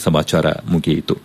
ಸಮಾಚಾರ ಮುಗಿಯಿತು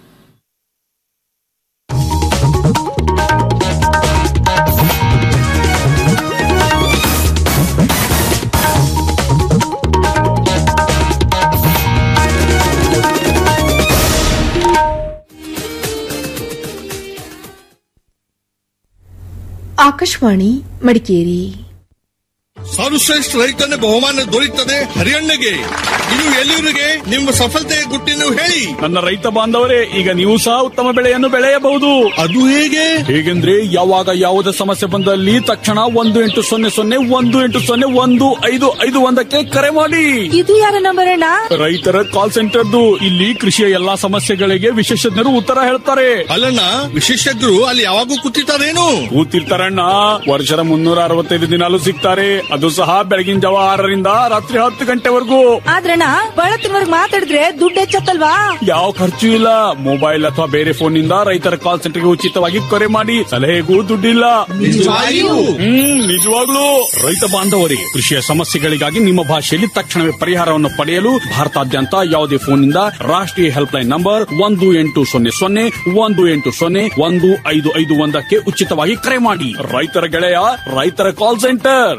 ಆಕಾಶವಾಣಿ ಮಡಿಕೇರಿ ಸರ್ವಶ್ರೇಷ್ಠ ರೈತನ ಬಹುಮಾನ ದೊರೆಯುತ್ತದೆ ಹರಿಯಣ್ಣಗೆ ಇದು ಎಲ್ಲಿವರಿಗೆ ನಿಮ್ಮ ಸಫಲತೆಯ ಗುಟ್ಟಿನ ಹೇಳಿ ನನ್ನ ರೈತ ಬಾಂಧವರೇ ಈಗ ನೀವು ಸಹ ಉತ್ತಮ ಬೆಳೆಯನ್ನು ಬೆಳೆಯಬಹುದು ಅದು ಹೇಗೆ ಹೇಗೆಂದ್ರೆ ಯಾವಾಗ ಯಾವುದೇ ಸಮಸ್ಯೆ ಬಂದಲ್ಲಿ ತಕ್ಷಣ ಒಂದು ಎಂಟು ಸೊನ್ನೆ ಸೊನ್ನೆ ಒಂದು ಎಂಟು ಸೊನ್ನೆ ಒಂದು ಐದು ಐದು ಒಂದಕ್ಕೆ ಕರೆ ಮಾಡಿ ಇದು ಯಾರ ನಂಬರ್ ಅಣ್ಣ ರೈತರ ಕಾಲ್ ಸೆಂಟರ್ದು ಇಲ್ಲಿ ಕೃಷಿಯ ಎಲ್ಲಾ ಸಮಸ್ಯೆಗಳಿಗೆ ವಿಶೇಷಜ್ಞರು ಉತ್ತರ ಹೇಳ್ತಾರೆ ಅಲ್ಲಣ್ಣ ವಿಶೇಷಜ್ಞರು ಅಲ್ಲಿ ಯಾವಾಗೂ ಕೂತಿರ್ತಾರೇನು ಕೂತಿರ್ತಾರಣ್ಣ ವರ್ಷದ ಮುನ್ನೂರ ಅರವತ್ತೈದು ದಿನಾಲು ಸಿಗ್ತಾರೆ ಅದು ಸಹ ಬೆಳಗಿನ ಜಾವ ಆರರಿಂದ ರಾತ್ರಿ ಹತ್ತು ಗಂಟೆವರೆಗೂ ಆದ್ರಣ್ಣ ಬಳತ್ತಿನವರ್ಗ್ ಮಾತಾಡಿದ್ರೆ ದುಡ್ಡು ಹೆಚ್ಚತ್ತಲ್ವಾ ಯಾವ ಖರ್ಚು ಇಲ್ಲ ಮೊಬೈಲ್ ಅಥವಾ ಬೇರೆ ಫೋನ್ ನಿಂದ ರೈತರ ಕಾಲ್ ಸೆಂಟರ್ಗೆ ಉಚಿತವಾಗಿ ಕರೆ ಮಾಡಿ ಸಲಹೆಗೂ ದುಡ್ಡಿಲ್ಲ ನಿಜವಾಗಿಯೂ? ಹ್ಮ್ ನಿಜವಾಗ್ಲೂ ರೈತ ಬಾಂಧವರಿಗೆ ಕೃಷಿಯ ಸಮಸ್ಯೆಗಳಿಗಾಗಿ ನಿಮ್ಮ ಭಾಷೆಯಲ್ಲಿ ತಕ್ಷಣವೇ ಪರಿಹಾರವನ್ನು ಪಡೆಯಲು ಭಾರತಾದ್ಯಂತ ಯಾವುದೇ ಫೋನ್ನಿಂದ ರಾಷ್ಟ್ರೀಯ ಹೆಲ್ಪ್ ಲೈನ್ ನಂಬರ್ ಒಂದು ಎಂಟು ಸೊನ್ನೆ ಸೊನ್ನೆ ಒಂದು ಎಂಟು ಸೊನ್ನೆ ಒಂದು ಐದು ಐದು ಒಂದಕ್ಕೆ ಉಚಿತವಾಗಿ ಕರೆ ಮಾಡಿ ರೈತರ ಗೆಳೆಯ ರೈತರ ಕಾಲ್ ಸೆಂಟರ್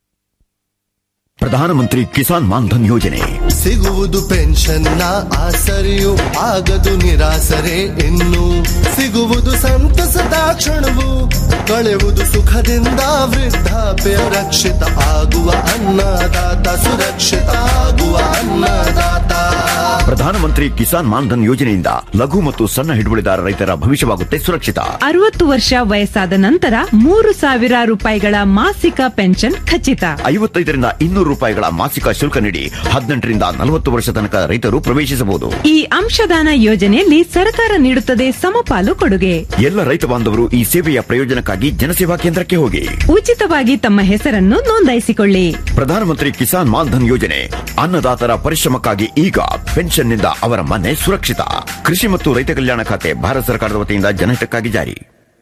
ಪ್ರಧಾನಮಂತ್ರಿ ಕಿಸಾನ್ ಮಾನ್ಧನ್ ಯೋಜನೆ ಸಿಗುವುದು ಪೆನ್ಷನ್ನ ಆಸರೆಯು ಆಗದು ನಿರಾಸರೆ ಇನ್ನು ಸಿಗುವುದು ಸಂತಸದ ಕ್ಷಣವು ಕಳೆಯುವುದು ಸುಖದಿಂದ ವೃದ್ಧಾಪ್ಯ ರಕ್ಷಿತ ಆಗುವ ಅನ್ನದಾತ ಸುರಕ್ಷಿತ ಆಗುವ ಅನ್ನದಾತ ಪ್ರಧಾನಮಂತ್ರಿ ಕಿಸಾನ್ ಮಾನ್ಧನ್ ಯೋಜನೆಯಿಂದ ಲಘು ಮತ್ತು ಸಣ್ಣ ಹಿಡುವಳಿದಾರ ರೈತರ ಭವಿಷ್ಯವಾಗುತ್ತೆ ಸುರಕ್ಷಿತ ಅರವತ್ತು ವರ್ಷ ವಯಸ್ಸಾದ ನಂತರ ಮೂರು ಸಾವಿರ ರೂಪಾಯಿಗಳ ಮಾಸಿಕ ಪೆನ್ಷನ್ ಖಚಿತ ಐವತ್ತೈದರಿಂದ ಇನ್ನೂರು ರೂಪಾಯಿಗಳ ಮಾಸಿಕ ಶುಲ್ಕ ನೀಡಿ ಹದಿನೆಂಟರಿಂದ ನಲವತ್ತು ವರ್ಷ ತನಕ ರೈತರು ಪ್ರವೇಶಿಸಬಹುದು ಈ ಅಂಶದಾನ ಯೋಜನೆಯಲ್ಲಿ ಸರ್ಕಾರ ನೀಡುತ್ತದೆ ಸಮಪಾಲು ಕೊಡುಗೆ ಎಲ್ಲ ರೈತ ಬಾಂಧವರು ಈ ಸೇವೆಯ ಪ್ರಯೋಜನಕ್ಕಾಗಿ ಜನಸೇವಾ ಕೇಂದ್ರಕ್ಕೆ ಹೋಗಿ ಉಚಿತವಾಗಿ ತಮ್ಮ ಹೆಸರನ್ನು ನೋಂದಾಯಿಸಿಕೊಳ್ಳಿ ಪ್ರಧಾನಮಂತ್ರಿ ಕಿಸಾನ್ ಮಾನ್ಧನ್ ಯೋಜನೆ ಅನ್ನದಾತರ ಪರಿಶ್ರಮಕ್ಕಾಗಿ ಈಗ ಪೆನ್ಷನ್ನಿಂದ ಅವರ ಮನೆ ಸುರಕ್ಷಿತ ಕೃಷಿ ಮತ್ತು ರೈತ ಕಲ್ಯಾಣ ಖಾತೆ ಭಾರತ ಸರ್ಕಾರದ ವತಿಯಿಂದ ಜನಹಿತಕ್ಕಾಗಿ ಜಾರಿ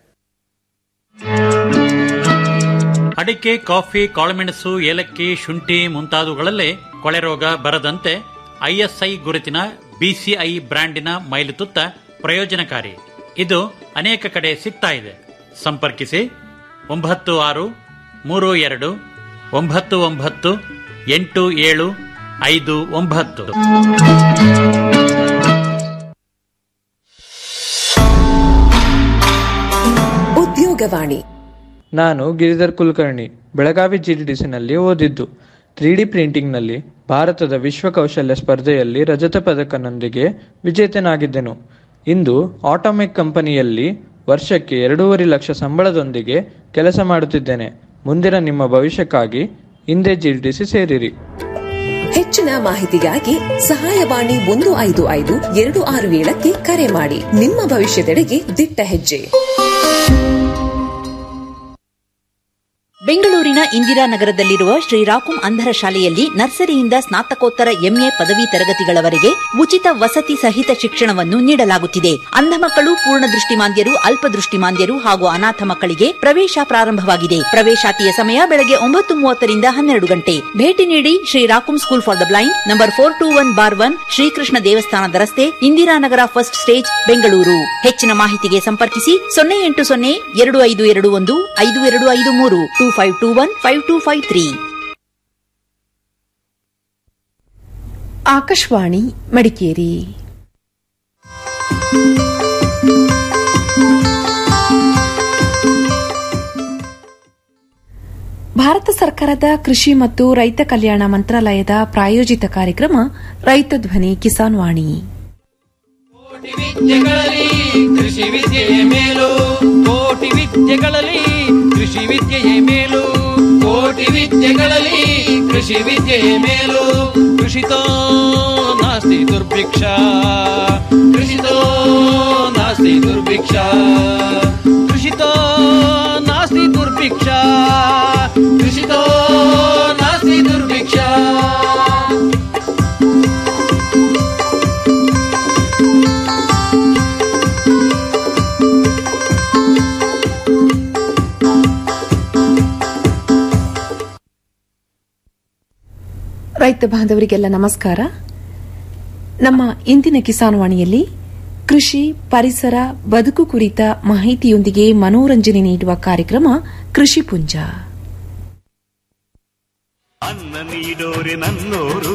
ಅಡಿಕೆ ಕಾಫಿ ಕಾಳುಮೆಣಸು ಏಲಕ್ಕಿ ಶುಂಠಿ ಮುಂತಾದವುಗಳಲ್ಲೇ ಕೊಳೆ ರೋಗ ಬರದಂತೆ ಐಎಸ್ಐ ಗುರುತಿನ ಬಿಸಿಐ ಬ್ರ್ಯಾಂಡಿನ ಮೈಲುತುತ್ತ ಪ್ರಯೋಜನಕಾರಿ ಇದು ಅನೇಕ ಕಡೆ ಸಿಗ್ತಾ ಇದೆ ಸಂಪರ್ಕಿಸಿ ಒಂಬತ್ತು ಆರು ಮೂರು ಎರಡು ಒಂಬತ್ತು ಒಂಬತ್ತು ಎಂಟು ಏಳು ಐದು ಒಂಬತ್ತು ಉದ್ಯೋಗವಾಣಿ ನಾನು ಗಿರಿಧರ್ ಕುಲಕರ್ಣಿ ಬೆಳಗಾವಿ ಜಿಡಿಡಿಸಿನಲ್ಲಿ ಓದಿದ್ದು ತ್ರೀ ಡಿ ಪ್ರಿಂಟಿಂಗ್ನಲ್ಲಿ ಭಾರತದ ವಿಶ್ವ ಕೌಶಲ್ಯ ಸ್ಪರ್ಧೆಯಲ್ಲಿ ರಜತ ಪದಕನೊಂದಿಗೆ ವಿಜೇತನಾಗಿದ್ದೆನು ಇಂದು ಆಟೋಮೆಕ್ ಕಂಪನಿಯಲ್ಲಿ ವರ್ಷಕ್ಕೆ ಎರಡೂವರೆ ಲಕ್ಷ ಸಂಬಳದೊಂದಿಗೆ ಕೆಲಸ ಮಾಡುತ್ತಿದ್ದೇನೆ ಮುಂದಿನ ನಿಮ್ಮ ಭವಿಷ್ಯಕ್ಕಾಗಿ ಹಿಂದೆ ಜಿಡಿಡಿಸಿ ಸೇರಿರಿ ಹೆಚ್ಚಿನ ಮಾಹಿತಿಗಾಗಿ ಸಹಾಯವಾಣಿ ಒಂದು ಐದು ಐದು ಎರಡು ಆರು ಏಳಕ್ಕೆ ಕರೆ ಮಾಡಿ ನಿಮ್ಮ ಭವಿಷ್ಯದೆಡೆಗೆ ದಿಟ್ಟ ಹೆಜ್ಜೆ ಬೆಂಗಳೂರಿನ ಇಂದಿರಾನಗರದಲ್ಲಿರುವ ಶ್ರೀರಾಕುಂ ಅಂಧರ ಶಾಲೆಯಲ್ಲಿ ನರ್ಸರಿಯಿಂದ ಸ್ನಾತಕೋತ್ತರ ಎಂಎ ಪದವಿ ತರಗತಿಗಳವರೆಗೆ ಉಚಿತ ವಸತಿ ಸಹಿತ ಶಿಕ್ಷಣವನ್ನು ನೀಡಲಾಗುತ್ತಿದೆ ಅಂಧ ಮಕ್ಕಳು ಪೂರ್ಣ ದೃಷ್ಟಿಮಾಂದ್ಯರು ಅಲ್ಪದೃಷ್ಟಿಮಾಂದ್ಯರು ಹಾಗೂ ಅನಾಥ ಮಕ್ಕಳಿಗೆ ಪ್ರವೇಶ ಪ್ರಾರಂಭವಾಗಿದೆ ಪ್ರವೇಶಾತಿಯ ಸಮಯ ಬೆಳಗ್ಗೆ ಒಂಬತ್ತು ಮೂವತ್ತರಿಂದ ಹನ್ನೆರಡು ಗಂಟೆ ಭೇಟಿ ನೀಡಿ ಶ್ರೀರಾಕುಂ school for the blind number four two one bar one Srikrishna ದೇವಸ್ಥಾನದ ರಸ್ತೆ ಇಂದಿರಾನಗರ ಫಸ್ಟ್ ಸ್ಟೇಜ್ ಬೆಂಗಳೂರು ಹೆಚ್ಚಿನ ಮಾಹಿತಿಗೆ ಸಂಪರ್ಕಿಸಿ ಸೊನ್ನೆ ಎಂಟು ಸೊನ್ನೆ ಎರಡು ಐದು ಎರಡು ಒಂದು ಐದು ಎರಡು ಐದು ಮೂರು two five two one five two five three Akashvani Madikeri Bharat ಸರ್ಕಾರದ ಕೃಷಿ ಮತ್ತು ರೈತ ಕಲ್ಯಾಣ ಮಂತ್ರಾಲಯದ ಪ್ರಾಯೋಜಿತ ಕಾರ್ಯಕ್ರಮ ರೈತ ಧ್ವನಿ ಕಿಸಾನ್ ವಾಣಿ ವಿದ್ಯೆಗಳಲ್ಲಿ ಕೃಷಿ ವಿದ್ಯೆಯೇ ಮೇಲು ಕೋಟಿ ವಿದ್ಯೆಗಳಲ್ಲಿ ಕೃಷಿ ವಿದ್ಯೆಯೇ ಮೇಲು ಕೋಟಿ ವಿದ್ಯೆಗಳಲ್ಲಿ ಕೃಷಿ ವಿದ್ಯೆಯೇ ಮೇಲು ಕೃಷಿತೋ ನಾಸ್ತಿ ದುರ್ಭಿಕ್ಷ ಕೃಷಿತೋ ನಾಸ್ತಿ ದುರ್ಭಿಕ್ಷ ಕೃಷಿತೋ ನಾಸ್ತಿ ದುರ್ಭಿಕ್ಷ ಕೃಷಿತೋ ನಾಸ್ತಿ ದುರ್ಭಿಕ್ಷ ರೈತ ಬಾಂಧವರಿಗೆಲ್ಲ ನಮಸ್ಕಾರ ನಮ್ಮ ಇಂದಿನ ಕಿಸಾನ್ವಾಣಿಯಲ್ಲಿ ಕೃಷಿ ಪರಿಸರ ಬದುಕು ಕುರಿತ ಮಾಹಿತಿಯೊಂದಿಗೆ ಮನೋರಂಜನೆ ನೀಡುವ ಕಾರ್ಯಕ್ರಮ ಕೃಷಿ ಪುಂಜ ಅನ್ನ ನೀಡೋರೆ ನನ್ನೋರು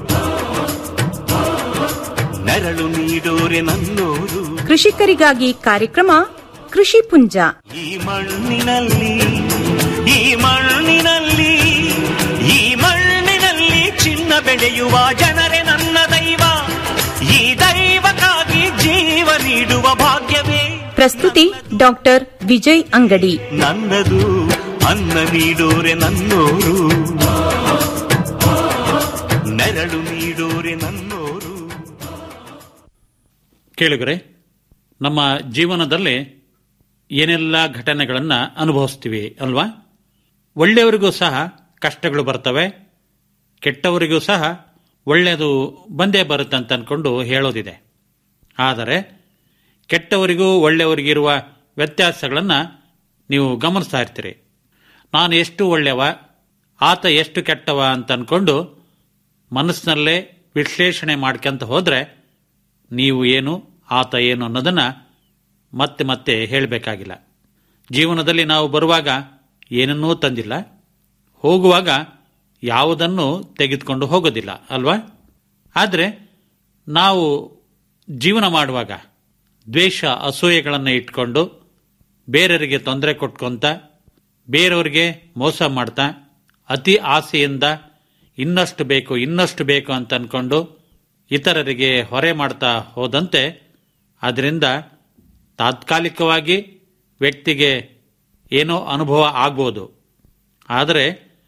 ನೆರಳು ನೀಡೋರೆ ನನ್ನೋರು ಕೃಷಿಕರಿಗಾಗಿ ಕಾರ್ಯಕ್ರಮ ಕೃಷಿ ಪುಂಜ ಈ ಮಣ್ಣಿನಲ್ಲಿ ಈ ಮಣ್ಣಿನಲ್ಲಿ ಈ ಮಣ್ಣಿನಲ್ಲಿ ಚಿನ್ನ ಬೆಳೆಯುವ ಜನರೇ ನನ್ನ ದೈವ ಈ ದೈವಕ್ಕಾಗಿ ಜೀವ ನೀಡುವ ಭಾಗ್ಯವೇ ಪ್ರಸ್ತುತಿ ಡಾಕ್ಟರ್ ವಿಜಯ್ ಅಂಗಡಿ ನನ್ನದು ಅನ್ನ ನೀಡೋರೆ ನನ್ನೋರು ನೆರಳು ನೀಡೋರೆ ನನ್ನೋರು ಕೇಳುಗರೆ ನಮ್ಮ ಜೀವನದಲ್ಲಿ ಏನೆಲ್ಲ ಘಟನೆಗಳನ್ನು ಅನುಭವಿಸ್ತೀವಿ ಅಲ್ವಾ ಒಳ್ಳೆಯವರಿಗೂ ಸಹ ಕಷ್ಟಗಳು ಬರ್ತವೆ ಕೆಟ್ಟವರಿಗೂ ಸಹ ಒಳ್ಳೆಯದು ಬಂದೇ ಬರುತ್ತೆ ಅಂತ ಅಂದ್ಕೊಂಡು ಹೇಳೋದಿದೆ ಆದರೆ ಕೆಟ್ಟವರಿಗೂ ಒಳ್ಳೆಯವರಿಗಿರುವ ವ್ಯತ್ಯಾಸಗಳನ್ನು ನೀವು ಗಮನಿಸ್ತಾ ಇರ್ತೀರಿ ನಾನು ಎಷ್ಟು ಒಳ್ಳೆಯವ ಆತ ಎಷ್ಟು ಕೆಟ್ಟವ ಅಂತ ಅಂದ್ಕೊಂಡು ಮನಸ್ಸಿನಲ್ಲೇ ವಿಶ್ಲೇಷಣೆ ಮಾಡ್ಕೊಂತ ಹೋದರೆ ನೀವು ಏನು ಆತ ಏನು ಅನ್ನೋದನ್ನು ಮತ್ತೆ ಮತ್ತೆ ಹೇಳಬೇಕಾಗಿಲ್ಲ ಜೀವನದಲ್ಲಿ ನಾವು ಬರುವಾಗ ಏನನ್ನೂ ತಂದಿಲ್ಲ ಹೋಗುವಾಗ ಯಾವುದನ್ನು ತೆಗೆದುಕೊಂಡು ಹೋಗೋದಿಲ್ಲ ಅಲ್ವಾ ಆದರೆ ನಾವು ಜೀವನ ಮಾಡುವಾಗ ದ್ವೇಷ ಅಸೂಯೆಗಳನ್ನು ಇಟ್ಕೊಂಡು ಬೇರೆಯವರಿಗೆ ತೊಂದರೆ ಕೊಟ್ಕೊಂತ ಬೇರೆಯವರಿಗೆ ಮೋಸ ಮಾಡ್ತಾ ಅತಿ ಆಸೆಯಿಂದ ಇನ್ನಷ್ಟು ಬೇಕು ಇನ್ನಷ್ಟು ಬೇಕು ಅಂತ ಅಂದ್ಕೊಂಡು ಇತರರಿಗೆ ಹೊರೆ ಮಾಡ್ತಾ ಹೋದಂತೆ ಅದರಿಂದ ತಾತ್ಕಾಲಿಕವಾಗಿ ವ್ಯಕ್ತಿಗೆ ಏನೋ ಅನುಭವ ಆಗ್ಬೋದು ಆದರೆ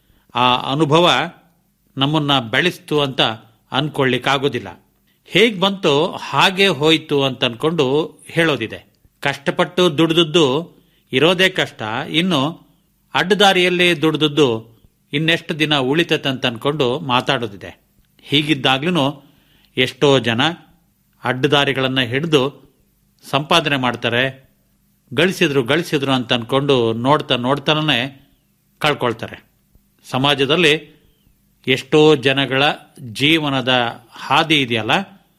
ಆ ಅನುಭವ ನಮ್ಮನ್ನು ಬೆಳೆಸ್ತು ಅಂತ ಅಂದ್ಕೊಳ್ಳಿಕ್ಕಾಗೋದಿಲ್ಲ ಹೇಗೆ ಬಂತೋ ಹಾಗೆ ಹೋಯಿತು ಅಂತ ಅಂದ್ಕೊಂಡು ಹೇಳೋದಿದೆ ಕಷ್ಟಪಟ್ಟು ದುಡಿದದ್ದು ಇರೋದೇ ಕಷ್ಟ ಇನ್ನು ಅಡ್ಡದಾರಿಯಲ್ಲಿ ದುಡಿದದ್ದು ಇನ್ನೆಷ್ಟು ದಿನ ಉಳಿತತೆ ಅಂತ ಅಂದ್ಕೊಂಡು ಮಾತಾಡೋದಿದೆ ಹೀಗಿದ್ದಾಗ್ಲೂ ಎಷ್ಟೋ ಜನ ಅಡ್ಡದಾರಿಗಳನ್ನು ಹಿಡಿದು ಸಂಪಾದನೆ ಮಾಡ್ತಾರೆ ಗಳಿಸಿದ್ರು ಗಳಿಸಿದ್ರು ಅಂತ ಅಂದ್ಕೊಂಡು ನೋಡ್ತಾ ನೋಡ್ತಾನೇ ಕಳ್ಕೊಳ್ತಾರೆ ಸಮಾಜದಲ್ಲಿ ಎಷ್ಟೋ ಜನಗಳ ಜೀವನದ ಹಾದಿ ಇದೆಯಲ್ಲ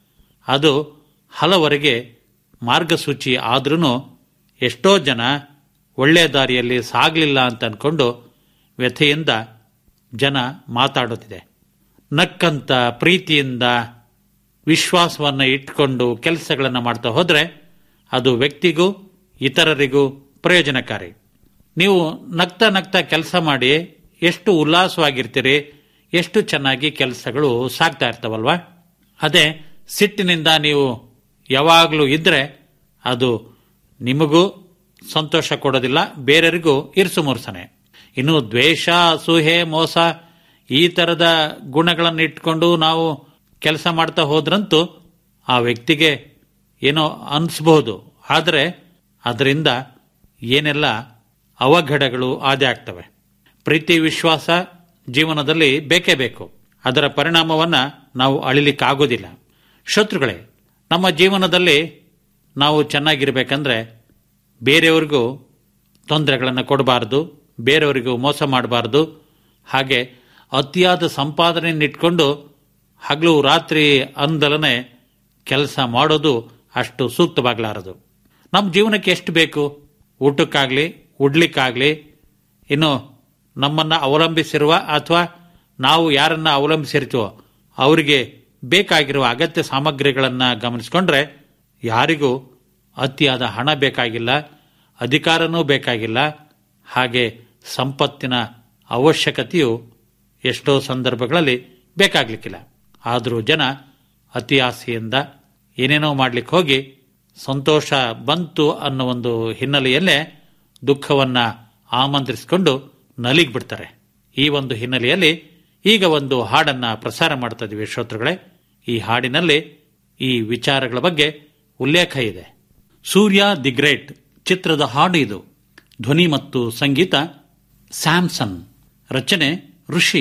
ಅದು ಹಲವರಿಗೆ ಮಾರ್ಗಸೂಚಿ ಆದ್ರೂ ಎಷ್ಟೋ ಜನ ಒಳ್ಳೆಯ ದಾರಿಯಲ್ಲಿ ಸಾಗಲಿಲ್ಲ ಅಂತ ಅಂದ್ಕೊಂಡು ವ್ಯಥೆಯಿಂದ ಜನ ಮಾತಾಡುತ್ತಿದೆ ನಕ್ಕಂತ ಪ್ರೀತಿಯಿಂದ ವಿಶ್ವಾಸವನ್ನು ಇಟ್ಕೊಂಡು ಕೆಲಸಗಳನ್ನು ಮಾಡ್ತಾ ಹೋದರೆ ಅದು ವ್ಯಕ್ತಿಗೂ ಇತರರಿಗೂ ಪ್ರಯೋಜನಕಾರಿ ನೀವು ನಗ್ತಾ ನಗ್ತಾ ಕೆಲಸ ಮಾಡಿ ಎಷ್ಟು ಉಲ್ಲಾಸವಾಗಿರ್ತೀರಿ ಎಷ್ಟು ಚೆನ್ನಾಗಿ ಕೆಲಸಗಳು ಸಾಗ್ತಾ ಇರ್ತಾವಲ್ವಾ ಅದೇ ಸಿಟ್ಟಿನಿಂದ ನೀವು ಯಾವಾಗಲೂ ಇದ್ರೆ ಅದು ನಿಮಗೂ ಸಂತೋಷ ಕೊಡೋದಿಲ್ಲ ಬೇರೆಯವರಿಗೂ ಇರ್ಸು ಮುರ್ಸನೆ ಇನ್ನು ದ್ವೇಷ ಅಸೂಹೆ ಮೋಸ ಈ ಥರದ ಗುಣಗಳನ್ನು ಇಟ್ಕೊಂಡು ನಾವು ಕೆಲಸ ಮಾಡ್ತಾ ಹೋದ್ರಂತೂ ಆ ವ್ಯಕ್ತಿಗೆ ಏನೋ ಅನಿಸ್ಬಹುದು ಆದರೆ ಅದರಿಂದ ಏನೆಲ್ಲ ಅವಘಡಗಳು ಆದಿ ಆಗ್ತವೆ ಪ್ರೀತಿ ವಿಶ್ವಾಸ ಜೀವನದಲ್ಲಿ ಬೇಕೇ ಬೇಕು ಅದರ ಪರಿಣಾಮವನ್ನು ನಾವು ಅಳಿಲಿಕ್ಕಾಗೋದಿಲ್ಲ ಶತ್ರುಗಳೇ ನಮ್ಮ ಜೀವನದಲ್ಲಿ ನಾವು ಚೆನ್ನಾಗಿರ್ಬೇಕಂದ್ರೆ ಬೇರೆಯವ್ರಿಗೂ ತೊಂದರೆಗಳನ್ನು ಕೊಡಬಾರ್ದು ಬೇರೆಯವರಿಗೂ ಮೋಸ ಮಾಡಬಾರ್ದು ಹಾಗೆ ಅತಿಯಾದ ಸಂಪಾದನೆಯನ್ನಿಟ್ಕೊಂಡು ಹಗಲು ರಾತ್ರಿ ಅಂದಲನೆ ಕೆಲಸ ಮಾಡೋದು ಅಷ್ಟು ಸೂಕ್ತವಾಗಲಾರದು ನಮ್ಮ ಜೀವನಕ್ಕೆ ಎಷ್ಟು ಬೇಕು ಊಟಕ್ಕಾಗಲಿ ಉಡ್ಲಿಕ್ಕಾಗಲಿ ಇನ್ನು ನಮ್ಮನ್ನು ಅವಲಂಬಿಸಿರುವ ಅಥವಾ ನಾವು ಯಾರನ್ನ ಅವಲಂಬಿಸಿರ್ತೀವೋ ಅವರಿಗೆ ಬೇಕಾಗಿರುವ ಅಗತ್ಯ ಸಾಮಗ್ರಿಗಳನ್ನು ಗಮನಿಸ್ಕೊಂಡ್ರೆ ಯಾರಿಗೂ ಅತಿಯಾದ ಹಣ ಬೇಕಾಗಿಲ್ಲ ಅಧಿಕಾರನೂ ಬೇಕಾಗಿಲ್ಲ ಹಾಗೆ ಸಂಪತ್ತಿನ ಅವಶ್ಯಕತೆಯು ಎಷ್ಟೋ ಸಂದರ್ಭಗಳಲ್ಲಿ ಬೇಕಾಗ್ಲಿಕ್ಕಿಲ್ಲ ಆದರೂ ಜನ ಅತಿ ಆಸೆಯಿಂದ ಏನೇನೋ ಮಾಡ್ಲಿಕ್ಕೆ ಹೋಗಿ ಸಂತೋಷ ಬಂತು ಅನ್ನೋ ಒಂದು ಹಿನ್ನೆಲೆಯಲ್ಲೇ ದುಃಖವನ್ನ ಆಮಂತ್ರಿಸಿಕೊಂಡು ನಲಿಗ್ ಬಿಡ್ತಾರೆ ಈ ಒಂದು ಹಿನ್ನೆಲೆಯಲ್ಲಿ ಈಗ ಒಂದು ಹಾಡನ್ನ ಪ್ರಸಾರ ಮಾಡ್ತಾ ಇದೀವಿ ಶ್ರೋತೃಗಳೇ ಈ ಹಾಡಿನಲ್ಲಿ ಈ ವಿಚಾರಗಳ ಬಗ್ಗೆ ಉಲ್ಲೇಖ ಇದೆ ಸೂರ್ಯ ದಿ ಗ್ರೇಟ್ ಚಿತ್ರದ ಹಾಡು ಇದು ಧ್ವನಿ ಮತ್ತು ಸಂಗೀತ ಸ್ಯಾಮ್ಸನ್ ರಚನೆ ಋಷಿ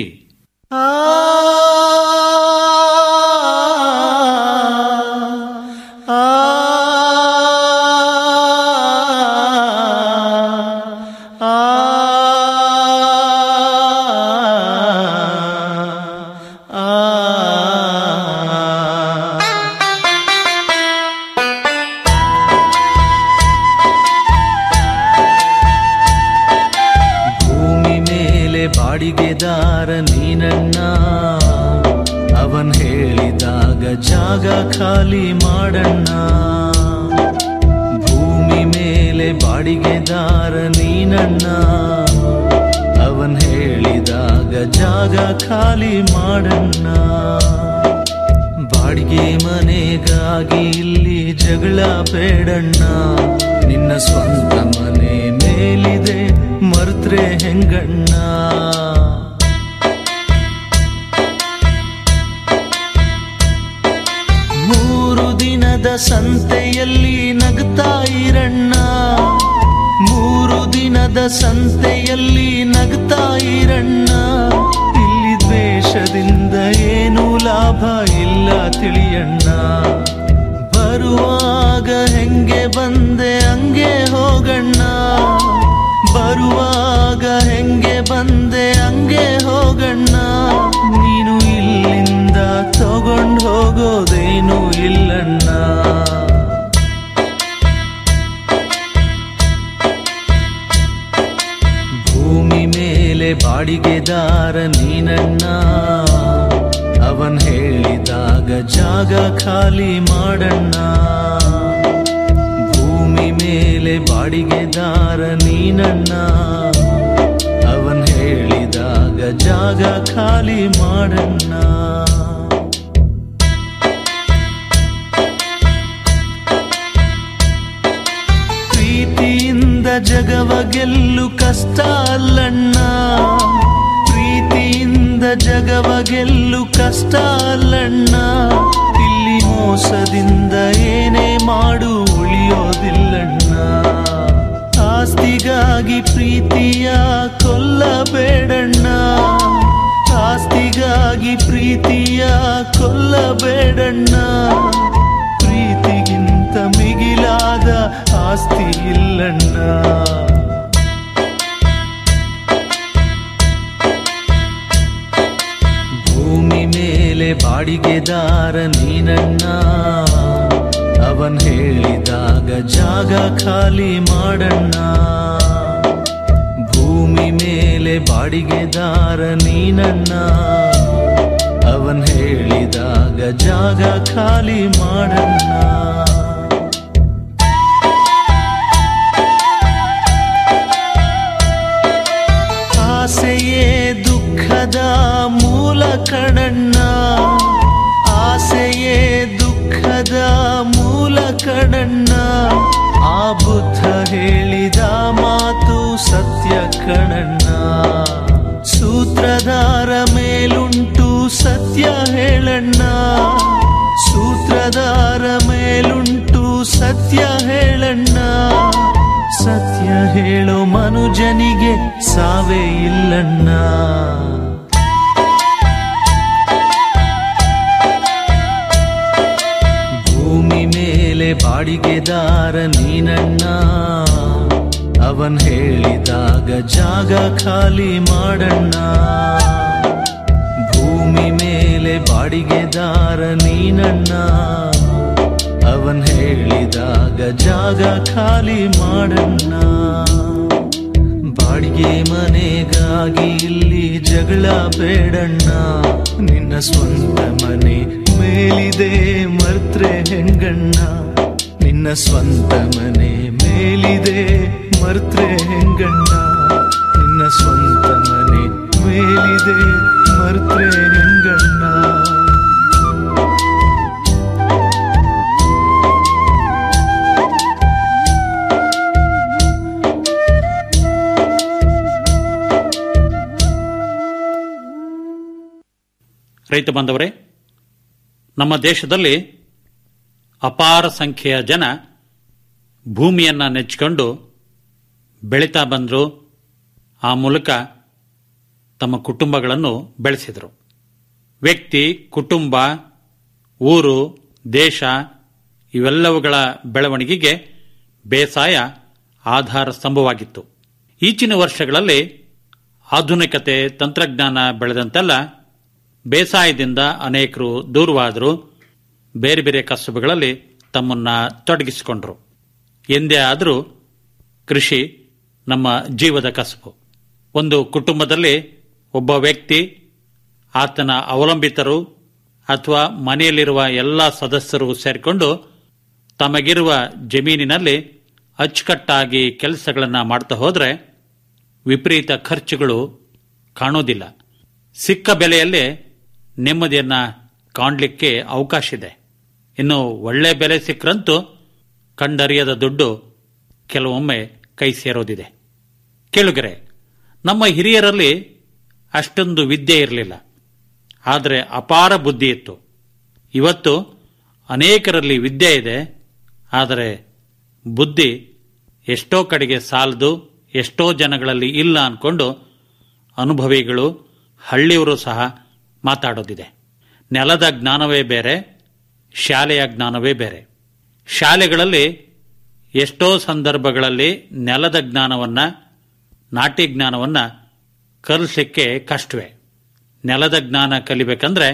ಆ ಖಾಲಿ ಮಾಡಣ್ಣ ಭೂಮಿ ಮೇಲೆ ಬಾಡಿಗೆದಾರ ನೀನಣ್ಣ ಅವನ್ ಹೇಳಿದಾಗ ಜಾಗ ಖಾಲಿ ಮಾಡಣ್ಣ ಬಾಡಿಗೆ ಮನೆಗಾಗಿ ಇಲ್ಲಿ ಜಗಳ ಬೇಡಣ್ಣ ನಿನ್ನ ಸ್ವಂತ ಮನೆ ಮೇಲಿದೆ ಮರ್ತ್ರೆ ಹೆಂಗಣ್ಣ ಮೂರು ದಿನದ ಸಂತೆಯಲ್ಲಿ ನಗ್ತಾ ಇರಣ್ಣ ಮೂರು ದಿನದ ಸಂತೆಯಲ್ಲಿ ನಗ್ತಾ ಇರಣ್ಣ ಇಲ್ಲಿ ದ್ವೇಷದಿಂದ ಏನು ಲಾಭ ಇಲ್ಲ ತಿಳಿಯಣ್ಣ ಬರುವಾಗ ಹೆಂಗೆ ಬಂದೆ ಹಂಗೆ ಹೋಗಣ್ಣ ಬರುವಾಗ ಹೆಂಗೆ ಬಂದೆ ಹಂಗೆ ಹೋಗಣ್ಣ ನೀನು ಇಲ್ಲಿಂದ ತಗೊಂಡು ಹೋಗೋದೇನು ಇಲ್ಲಣ್ಣ ಭೂಮಿ ಮೇಲೆ ಬಾಡಿಗೆದಾರ ನೀನಣ್ಣ ಅವನ್ ಹೇಳಿದಾಗ ಜಾಗ ಖಾಲಿ ಮಾಡಣ್ಣ ಭೂಮಿ ಮೇಲೆ ಬಾಡಿಗೆದಾರ ನೀನಣ್ಣ ಅವನ್ ಹೇಳಿದಾಗ ಜಾಗ ಖಾಲಿ ಮಾಡಣ್ಣ ಪ್ರೀತಿಯಿಂದ ಜಗವ ಗೆಲ್ಲು ಕಷ್ಟ ಅಲ್ಲಣ್ಣ ಪ್ರೀತಿಯಿಂದ ಜಗವ ಗೆಲ್ಲು ಕಷ್ಟ ಅಲ್ಲಣ್ಣ ಇಲ್ಲಿ ಮೋಸದಿಂದ ಏನೇ ಮಾಡು ಉಳಿಯೋದಿಲ್ಲಣ್ಣ ಆಸ್ತಿಗಾಗಿ ಪ್ರೀತಿಯ ಕೊಲ್ಲಬೇಡಣ್ಣ ಆಸ್ತಿಗಾಗಿ ಪ್ರೀತಿಯ ಕೊಲ್ಲಬೇಡಣ್ಣ ಪ್ರೀತಿಗಿಂತ ಮಿಗಿಲಾದ ಆಸ್ತಿ ಇಲ್ಲಣ್ಣ ಭೂಮಿ ಮೇಲೆ ಬಾಡಿಗೆದಾರ ನೀನಣ್ಣ ಅವನ್ ಹೇಳಿದಾಗ ಜಾಗ ಖಾಲಿ ಮಾಡಣ್ಣ ಭೂಮಿ ಮೇಲೆ ಬಾಡಿಗೆದಾರ ನೀನಣ್ಣ ಅವನ್ ಹೇಳಿದಾಗ ಜಾಗ ಖಾಲಿ ಮಾಡಣ್ಣ ಆಸೆಯೇ ದುಃಖದ ಮೂಲ ಕಣಣ್ಣ ಆಸೆಯೇ ದುಃಖದ ಮೂಲ ಕಣಣ್ಣ ಆ ಬುದ್ಧ ಹೇಳಿದ ಮಾತು ಸತ್ಯ ಕಣಣ್ಣ ಸೂತ್ರಧಾರ ಮೇಲುಂಟು ಸತ್ಯ ಹೇಳಣ್ಣ ಸೂತ್ರಧಾರ ಮೇಲುಂಟು ಸತ್ಯ ಹೇಳಣ್ಣ ಸತ್ಯ ಹೇಳೋ ಮನುಜನಿಗೆ ಸಾವೇ ಇಲ್ಲಣ್ಣ ಭೂಮಿ ಮೇಲೆ ಬಾಡಿಗೆದಾರ ನೀನಣ್ಣ ಅವನ್ ಹೇಳಿದಾಗ ಜಾಗ ಖಾಲಿ ಮಾಡಣ್ಣ ಭೂಮಿ ಮೇಲೆ ಬಾಡಿಗೆದಾರ ನೀನಣ್ಣ ಅವನ್ ಹೇಳಿದಾಗ ಜಾಗ ಖಾಲಿ ಮಾಡಣ್ಣ ಬಾಡಿಗೆ ಮನೆಗಾಗಿ ಇಲ್ಲಿ ಜಗಳ ಬೇಡಣ್ಣ ನಿನ್ನ ಸ್ವಂತ ಮನೆ ಮೇಲಿದೆ ಮರ್ತ್ರೆ ಹೆಂಗಣ್ಣ ನಿನ್ನ ಸ್ವಂತ ಮನೆ ಮೇಲಿದೆ ಮರ್ತ್ರೆ ಹೆಂಗಣ್ಣ ನಿನ್ನ ಸ್ವಂತ ಮನೆ ಮೇಲಿದೆ ಮರ್ತ್ರೆ ಹೆಂಗಣ್ಣ ರೈತ ಬಾಂಧವರೇ ನಮ್ಮ ದೇಶದಲ್ಲಿ ಅಪಾರ ಸಂಖ್ಯೆಯ ಜನ ಭೂಮಿಯನ್ನ ನೆಚ್ಚಿಕೊಂಡು ಬೆಳೀತಾ ಬಂದರು ಆ ಮೂಲಕ ತಮ್ಮ ಕುಟುಂಬಗಳನ್ನು ಬೆಳೆಸಿದರು ವ್ಯಕ್ತಿ ಕುಟುಂಬ ಊರು ದೇಶ ಇವೆಲ್ಲವುಗಳ ಬೆಳವಣಿಗೆಗೆ ಬೇಸಾಯ ಆಧಾರ ಸ್ತಂಭವಾಗಿತ್ತು ಈಚಿನ ವರ್ಷಗಳಲ್ಲಿ ಆಧುನಿಕತೆ ತಂತ್ರಜ್ಞಾನ ಬೆಳೆದಂತೆಲ್ಲ ಬೇಸಾಯದಿಂದ ಅನೇಕರು ದೂರವಾದರು ಬೇರೆ ಬೇರೆ ಕಸುಬುಗಳಲ್ಲಿ ತಮ್ಮನ್ನ ತೊಡಗಿಸಿಕೊಂಡ್ರು ಎಂದೇ ಆದರೂ ಕೃಷಿ ನಮ್ಮ ಜೀವದ ಕಸುಬು ಒಂದು ಕುಟುಂಬದಲ್ಲಿ ಒಬ್ಬ ವ್ಯಕ್ತಿ ಆತನ ಅವಲಂಬಿತರು ಅಥವಾ ಮನೆಯಲ್ಲಿರುವ ಎಲ್ಲ ಸದಸ್ಯರು ಸೇರಿಕೊಂಡು ತಮಗಿರುವ ಜಮೀನಿನಲ್ಲಿ ಅಚ್ಚುಕಟ್ಟಾಗಿ ಕೆಲಸಗಳನ್ನು ಮಾಡ್ತಾ ಹೋದರೆ ವಿಪರೀತ ಖರ್ಚುಗಳು ಕಾಣೋದಿಲ್ಲ ಸಿಕ್ಕ ಬೆಲೆಯಲ್ಲೇ ನೆಮ್ಮದಿಯನ್ನ ಕಾಣಲಿಕ್ಕೆ ಅವಕಾಶ ಇದೆ ಇನ್ನು ಒಳ್ಳೆ ಬೆಲೆ ಸಿಕ್ಕರಂತೂ ಕಂಡರಿಯದ ದುಡ್ಡು ಕೆಲವೊಮ್ಮೆ ಕೈ ಸೇರೋದಿದೆ ಕೇಳುಗರೆ ನಮ್ಮ ಹಿರಿಯರಲ್ಲಿ ಅಷ್ಟೊಂದು ವಿದ್ಯೆ ಇರಲಿಲ್ಲ ಆದರೆ ಅಪಾರ ಬುದ್ಧಿ ಇತ್ತು ಇವತ್ತು ಅನೇಕರಲ್ಲಿ ವಿದ್ಯೆ ಇದೆ ಆದರೆ ಬುದ್ಧಿ ಎಷ್ಟೋ ಕಡೆಗೆ ಸಾಲದು ಎಷ್ಟೋ ಜನಗಳಲ್ಲಿ ಇಲ್ಲ ಅನ್ಕೊಂಡು ಅನುಭವಿಗಳು ಹಳ್ಳಿಯವರು ಸಹ ಮಾತಾಡೋದಿದೆ ನೆಲದ ಜ್ಞಾನವೇ ಬೇರೆ ಶಾಲೆಯ ಜ್ಞಾನವೇ ಬೇರೆ ಶಾಲೆಗಳಲ್ಲಿ ಎಷ್ಟೋ ಸಂದರ್ಭಗಳಲ್ಲಿ ನೆಲದ ಜ್ಞಾನವನ್ನ ನಾಟಿ ಜ್ಞಾನವನ್ನ ಕಲಿಸಲಿಕ್ಕೆ ಕಷ್ಟವೇ ನೆಲದ ಜ್ಞಾನ ಕಲಿಬೇಕಂದ್ರೆ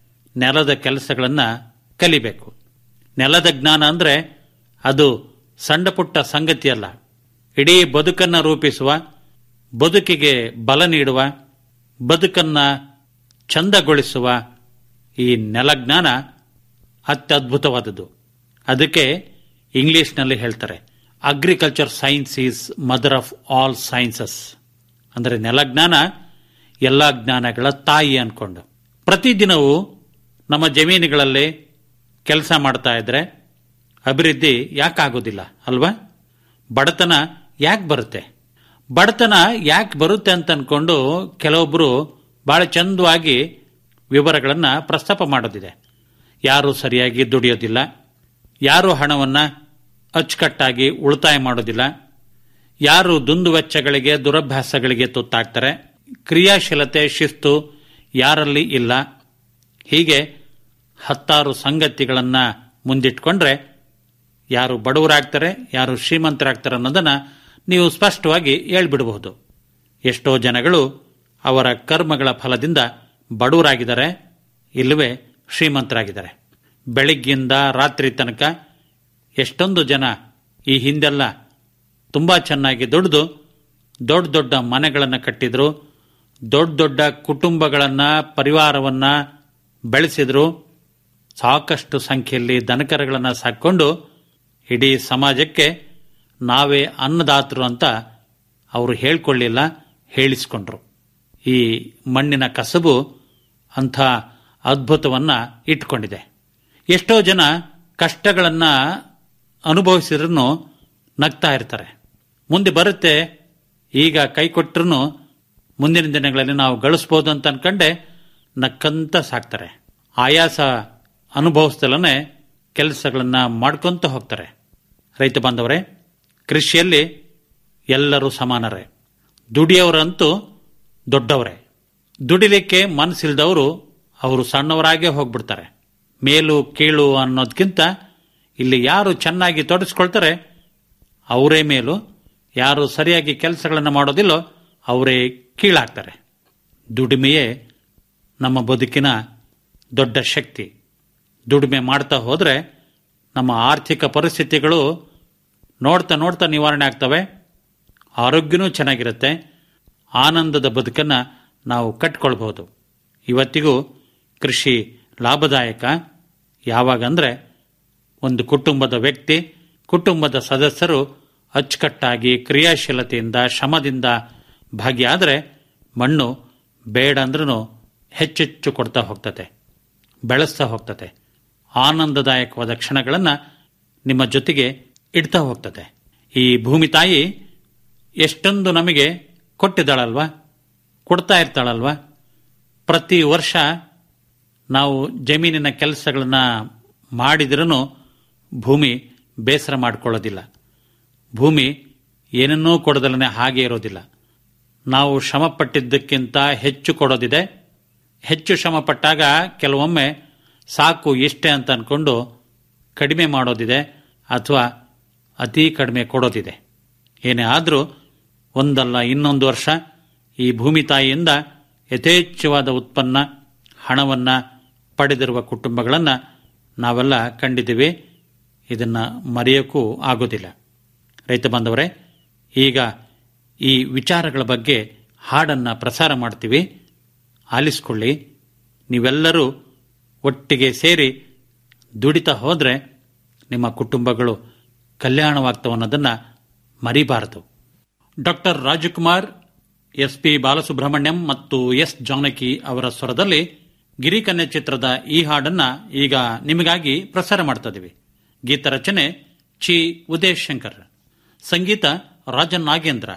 ನೆಲದ ಕೆಲಸಗಳನ್ನ ಕಲಿಬೇಕು ನೆಲದ ಜ್ಞಾನ ಅಂದ್ರೆ ಅದು ಸಣ್ಣ ಪುಟ್ಟ ಸಂಗತಿಯಲ್ಲ ಇಡೀ ಬದುಕನ್ನ ರೂಪಿಸುವ ಬದುಕಿಗೆ ಬಲ ನೀಡುವ ಬದುಕನ್ನ ಚಂದಗೊಳಿಸುವ ಈ ನೆಲಜ್ಞಾನ ಅತ್ಯದ್ಭುತವಾದದ್ದು ಅದಕ್ಕೆ ಇಂಗ್ಲಿಷ್ನಲ್ಲಿ ಹೇಳ್ತಾರೆ agriculture science is mother of all sciences ಅಂದರೆ ನೆಲಜ್ಞಾನ ಎಲ್ಲ ಜ್ಞಾನಗಳ ತಾಯಿ ಅನ್ಕೊಂಡು ಪ್ರತಿದಿನವೂ ನಮ್ಮ ಜಮೀನುಗಳಲ್ಲಿ ಕೆಲಸ ಮಾಡ್ತಾ ಇದ್ರೆ ಅಭಿವೃದ್ಧಿ ಯಾಕಾಗೋದಿಲ್ಲ ಅಲ್ವಾ ಬಡತನ ಯಾಕೆ ಬರುತ್ತೆ ಬಡತನ ಯಾಕೆ ಬರುತ್ತೆ ಅಂತ ಅನ್ಕೊಂಡು ಕೆಲವೊಬ್ಬರು ಬಹಳ ಚಂದವಾಗಿ ವಿವರಗಳನ್ನ ಪ್ರಸ್ತಾಪ ಮಾಡೋದಿದೆ ಯಾರು ಸರಿಯಾಗಿ ದುಡಿಯೋದಿಲ್ಲ ಯಾರು ಹಣವನ್ನ ಅಚ್ಚುಕಟ್ಟಾಗಿ ಉಳಿತಾಯ ಮಾಡೋದಿಲ್ಲ ಯಾರು ದುಂದುವೆಚ್ಚಗಳಿಗೆ ದುರಭ್ಯಾಸಗಳಿಗೆ ತುತ್ತಾಗ್ತಾರೆ ಕ್ರಿಯಾಶೀಲತೆ ಶಿಸ್ತು ಯಾರಲ್ಲಿ ಇಲ್ಲ ಹೀಗೆ ಹತ್ತಾರು ಸಂಗತಿಗಳನ್ನ ಮುಂದಿಟ್ಕೊಂಡ್ರೆ ಯಾರು ಬಡವರಾಗ್ತಾರೆ ಯಾರು ಶ್ರೀಮಂತರಾಗ್ತಾರೆ ಅನ್ನೋದನ್ನ ನೀವು ಸ್ಪಷ್ಟವಾಗಿ ಹೇಳ್ಬಿಡಬಹುದು ಎಷ್ಟೋ ಜನಗಳು ಅವರ ಕರ್ಮಗಳ ಫಲದಿಂದ ಬಡವರಾಗಿದ್ದಾರೆ ಇಲ್ಲವೇ ಶ್ರೀಮಂತರಾಗಿದ್ದಾರೆ ಬೆಳಿಗ್ಗಿಂದ ರಾತ್ರಿ ತನಕ ಎಷ್ಟೊಂದು ಜನ ಈ ಹಿಂದೆಲ್ಲ ತುಂಬಾ ಚೆನ್ನಾಗಿ ದುಡಿದು ದೊಡ್ಡ ದೊಡ್ಡ ಮನೆಗಳನ್ನು ಕಟ್ಟಿದ್ರು ದೊಡ್ಡ ದೊಡ್ಡ ಕುಟುಂಬಗಳನ್ನ ಪರಿವಾರವನ್ನ ಬೆಳೆಸಿದ್ರು ಸಾಕಷ್ಟು ಸಂಖ್ಯೆಯಲ್ಲಿ ದನಕರಗಳನ್ನು ಸಾಕೊಂಡು ಇಡೀ ಸಮಾಜಕ್ಕೆ ನಾವೇ ಅನ್ನದಾತರು ಅಂತ ಅವರು ಹೇಳ್ಕೊಳ್ಳಿಲ್ಲ ಹೇಳಿಸ್ಕೊಂಡ್ರು ಈ ಮಣ್ಣಿನ ಕಸಬು ಅಂಥ ಅದ್ಭುತವನ್ನ ಇಟ್ಕೊಂಡಿದೆ ಎಷ್ಟೋ ಜನ ಕಷ್ಟಗಳನ್ನ ಅನುಭವಿಸಿದ್ರು ನಗ್ತಾ ಇರ್ತಾರೆ ಮುಂದೆ ಬರುತ್ತೆ ಈಗ ಕೈ ಕೊಟ್ಟರು ಮುಂದಿನ ದಿನಗಳಲ್ಲಿ ನಾವು ಗಳಿಸ್ಬೋದು ಅಂತ ಅನ್ಕಂಡೆ ನಕ್ಕಂತ ಸಾಕ್ತಾರೆ ಆಯಾಸ ಅನುಭವಿಸ್ದಲೇ ಕೆಲಸಗಳನ್ನ ಮಾಡ್ಕೊಂತ ಹೋಗ್ತಾರೆ ರೈತ ಬಾಂಧವರೇ ಕೃಷಿಯಲ್ಲಿ ಎಲ್ಲರೂ ಸಮಾನರೇ ದುಡಿಯೋರಂತೂ ದೊಡ್ಡವರೇ ದುಡಿಲಿಕ್ಕೆ ಮನಸ್ಸಿಲ್ದವರು ಅವರು ಸಣ್ಣವರಾಗೇ ಹೋಗ್ಬಿಡ್ತಾರೆ ಮೇಲು ಕೀಳು ಅನ್ನೋದಕ್ಕಿಂತ ಇಲ್ಲಿ ಯಾರು ಚೆನ್ನಾಗಿ ತೊಡಸ್ಕೊಳ್ತಾರೆ ಅವರೇ ಮೇಲು ಯಾರು ಸರಿಯಾಗಿ ಕೆಲಸಗಳನ್ನು ಮಾಡೋದಿಲ್ಲೋ ಅವರೇ ಕೀಳಾಗ್ತಾರೆ ದುಡಿಮೆಯೇ ನಮ್ಮ ಬದುಕಿನ ದೊಡ್ಡ ಶಕ್ತಿ ದುಡಿಮೆ ಮಾಡ್ತಾ ಹೋದರೆ ನಮ್ಮ ಆರ್ಥಿಕ ಪರಿಸ್ಥಿತಿಗಳು ನೋಡ್ತಾ ನೋಡ್ತಾ ನಿವಾರಣೆ ಆಗ್ತವೆ ಆರೋಗ್ಯನೂ ಚೆನ್ನಾಗಿರುತ್ತೆ ಆನಂದದ ಬದುಕನ್ನು ನಾವು ಕಟ್ಕೊಳ್ಬಹುದು ಇವತ್ತಿಗೂ ಕೃಷಿ ಲಾಭದಾಯಕ ಯಾವಾಗಂದ್ರೆ ಒಂದು ಕುಟುಂಬದ ವ್ಯಕ್ತಿ ಕುಟುಂಬದ ಸದಸ್ಯರು ಅಚ್ಚುಕಟ್ಟಾಗಿ ಕ್ರಿಯಾಶೀಲತೆಯಿಂದ ಶ್ರಮದಿಂದ ಭಾಗಿಯಾದರೆ ಮಣ್ಣು ಬೇಡ ಅಂದ್ರೂ ಹೆಚ್ಚೆಚ್ಚು ಕೊಡ್ತಾ ಹೋಗ್ತದೆ ಬೆಳೆಸ್ತಾ ಹೋಗ್ತದೆ ಆನಂದದಾಯಕವಾದ ಕ್ಷಣಗಳನ್ನು ನಿಮ್ಮ ಜೊತೆಗೆ ಇಡ್ತಾ ಹೋಗ್ತದೆ ಈ ಭೂಮಿ ತಾಯಿ ಎಷ್ಟೊಂದು ನಮಗೆ ಕೊಟ್ಟಿದ್ದಾಳಲ್ವಾ ಕೊಡ್ತಾ ಇರ್ತಾಳಲ್ವಾ ಪ್ರತಿ ವರ್ಷ ನಾವು ಜಮೀನಿನ ಕೆಲಸಗಳನ್ನ ಮಾಡಿದ್ರೂ ಭೂಮಿ ಬೇಸರ ಮಾಡಿಕೊಳ್ಳೋದಿಲ್ಲ ಭೂಮಿ ಏನನ್ನೂ ಕೊಡದಲನೆ ಹಾಗೆ ಇರೋದಿಲ್ಲ ನಾವು ಶ್ರಮ ಪಟ್ಟಿದ್ದಕ್ಕಿಂತ ಹೆಚ್ಚು ಕೊಡೋದಿದೆ ಹೆಚ್ಚು ಶ್ರಮ ಪಟ್ಟಾಗ ಕೆಲವೊಮ್ಮೆ ಸಾಕು ಇಷ್ಟೇ ಅಂತ ಅನ್ಕೊಂಡು ಕಡಿಮೆ ಮಾಡೋದಿದೆ ಅಥವಾ ಅತಿ ಕಡಿಮೆ ಕೊಡೋದಿದೆ ಏನೇ ಆದರೂ ಒಂದಲ್ಲ ಇನ್ನೊಂದು ವರ್ಷ ಈ ಭೂಮಿ ತಾಯಿಯಿಂದ ಯಥೇಚ್ಛವಾದ ಉತ್ಪನ್ನ ಹಣವನ್ನು ಪಡೆದಿರುವ ಕುಟುಂಬಗಳನ್ನು ನಾವೆಲ್ಲ ಕಂಡಿದ್ದೀವಿ ಇದನ್ನು ಮರೆಯೋಕ್ಕೂ ಆಗೋದಿಲ್ಲ ರೈತ ಬಾಂಧವರೇ ಈಗ ಈ ವಿಚಾರಗಳ ಬಗ್ಗೆ ಹಾಡನ್ನು ಪ್ರಸಾರ ಮಾಡ್ತೀವಿ ಆಲಿಸ್ಕೊಳ್ಳಿ ನೀವೆಲ್ಲರೂ ಒಟ್ಟಿಗೆ ಸೇರಿ ದುಡಿತಾ ಹೋದ್ರೆ ನಿಮ್ಮ ಕುಟುಂಬಗಳು ಕಲ್ಯಾಣವಾಗ್ತವೆ ಅನ್ನೋದನ್ನ ಮರಿಬಾರದು doctor Rajkumar S P Balasubrahmanyam ಮತ್ತು ಎಸ್ ಜಾನಕಿ ಅವರ ಸ್ವರದಲ್ಲಿ ಗಿರಿಕನ್ಯೆ ಚಿತ್ರದ ಈ ಹಾಡನ್ನ ಈಗ ನಿಮಗಾಗಿ ಪ್ರಸಾರ ಮಾಡ್ತಾ ಇದೀವಿ ಗೀತ ರಚನೆ ಚಿ ಉದಯ್ ಶಂಕರ್ ಸಂಗೀತ ರಾಜನ್ ನಾಗೇಂದ್ರ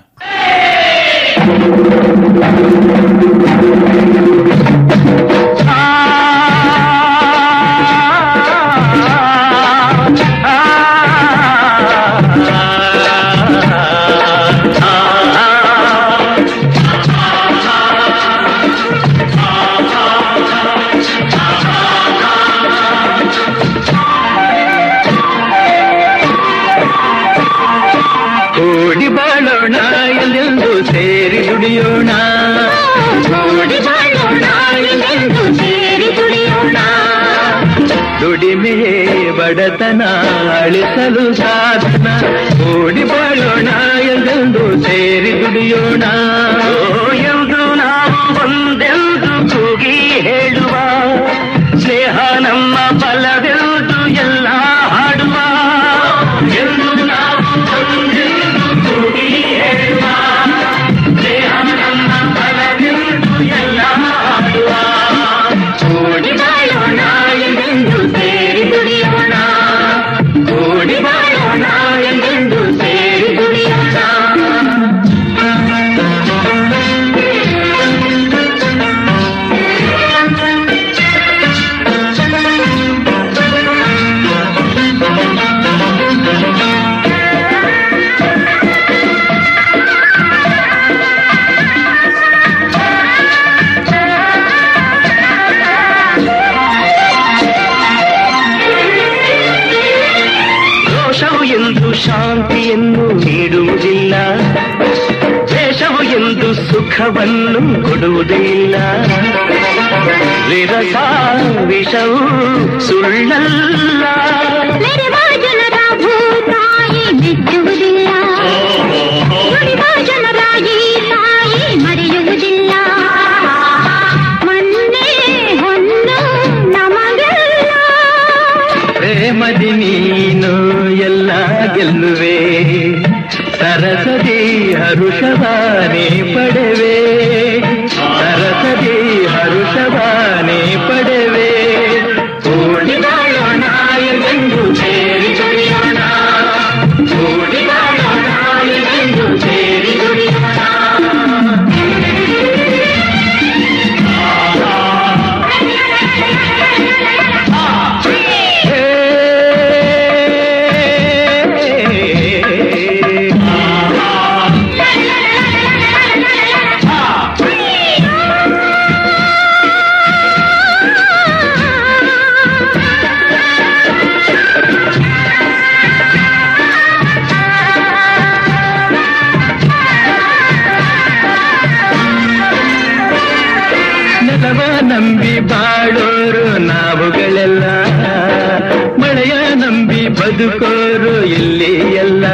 ಕೂಡಿ ಬಾಳೋಣ ಎಲ್ಲೆಂದು ಸೇರಿ ದುಡಿಯೋಣ ಕೂಡಿ ಬಾಳೋಣ ಎಲ್ಲೆಂದು ಸೇರಿ ದುಡಿಯೋಣ ದುಡಿಮೆಯೇ ಬಡತನ ಅಳಿಸಲು ಸಾಧನ ಕೂಡಿ ಬಾಳೋಣ ಎಲ್ಲೆಂದು ಸೇರಿ ದುಡಿಯೋಣ ಎಂದು ನಾವು ಒಂದೆಂದು ಕೂಗಿ ಹೇಳುವ ಸ್ನೇಹ ನಮ್ಮ ಬಲವೆಂದು ಎಲ್ಲ ಹಾಡುವ ಎಂದು ನಾವು ಒಂದೆಂದು ಕೂಗಿ ಹೇಳುವ ಸ್ನೇಹ ನಮ್ಮ ಬಲವೆಂದು ಎಲ್ಲ ಹಾಡುವ ಕೂಡಿ ಬಾಳೋಣ ಎಂದೆಂದು ಸೇರಿ ದುಡಿಯೋಣ ಕೂಡಿ ಬಾಳೋಣ ಎಂದೆಂದು ಸೇರಿ ದುಡಿಯೋಣ ರೋಷವು ಎಂದು ಶಾಂತಿಯನ್ನು ನೀಡುವುದಿಲ್ಲ ದ್ವೇಷವು ಎಂದು ಸುಖವನ್ನು ಕೊಡುವುದಿಲ್ಲ ವಿರಸ ವಿಷವು ಸುಳ್ಳಲ್ಲ ಮೆರೆವ ಜನರ ಭೂತಾಯಿ ಮೆಚ್ಚುವುದಿಲ್ಲ ನುಡಿವ ಜನರ ಈ ತಾಯಿ ಮರೆಯುವುದಿಲ್ಲ ಮಣ್ಣೇ ಹೊನ್ನು ನಮಗೆಲ್ಲ ಪ್ರೇಮದಿ ನೀನು ಎಲ್ಲ ಗೆಲ್ಲುವೆ ಸರಸದಿ ಹರುಷವಾನೇ ಪಡೆವೆ ಸರಸದಿ ಹರುಷವಾನೇ ಪಡೆವೆ ಕೂಡಿ ಬಾಳೋಣ ಎಂದು ಸೇರಿ ದುಡಿಯೋಣ ಕೂಡಿ ಬಾಳೋಣ ಎಂದು ಸೇರಿ ದುಡಿಯೋಣ ನೆಲವ ನಂಬಿ ಬಾಳೋರು ನಾವುಗಳೆಲ್ಲ ಮಳೆಯ ನಂಬಿ ಬದುಕೋರು ಇಲ್ಲಿ ಎಲ್ಲ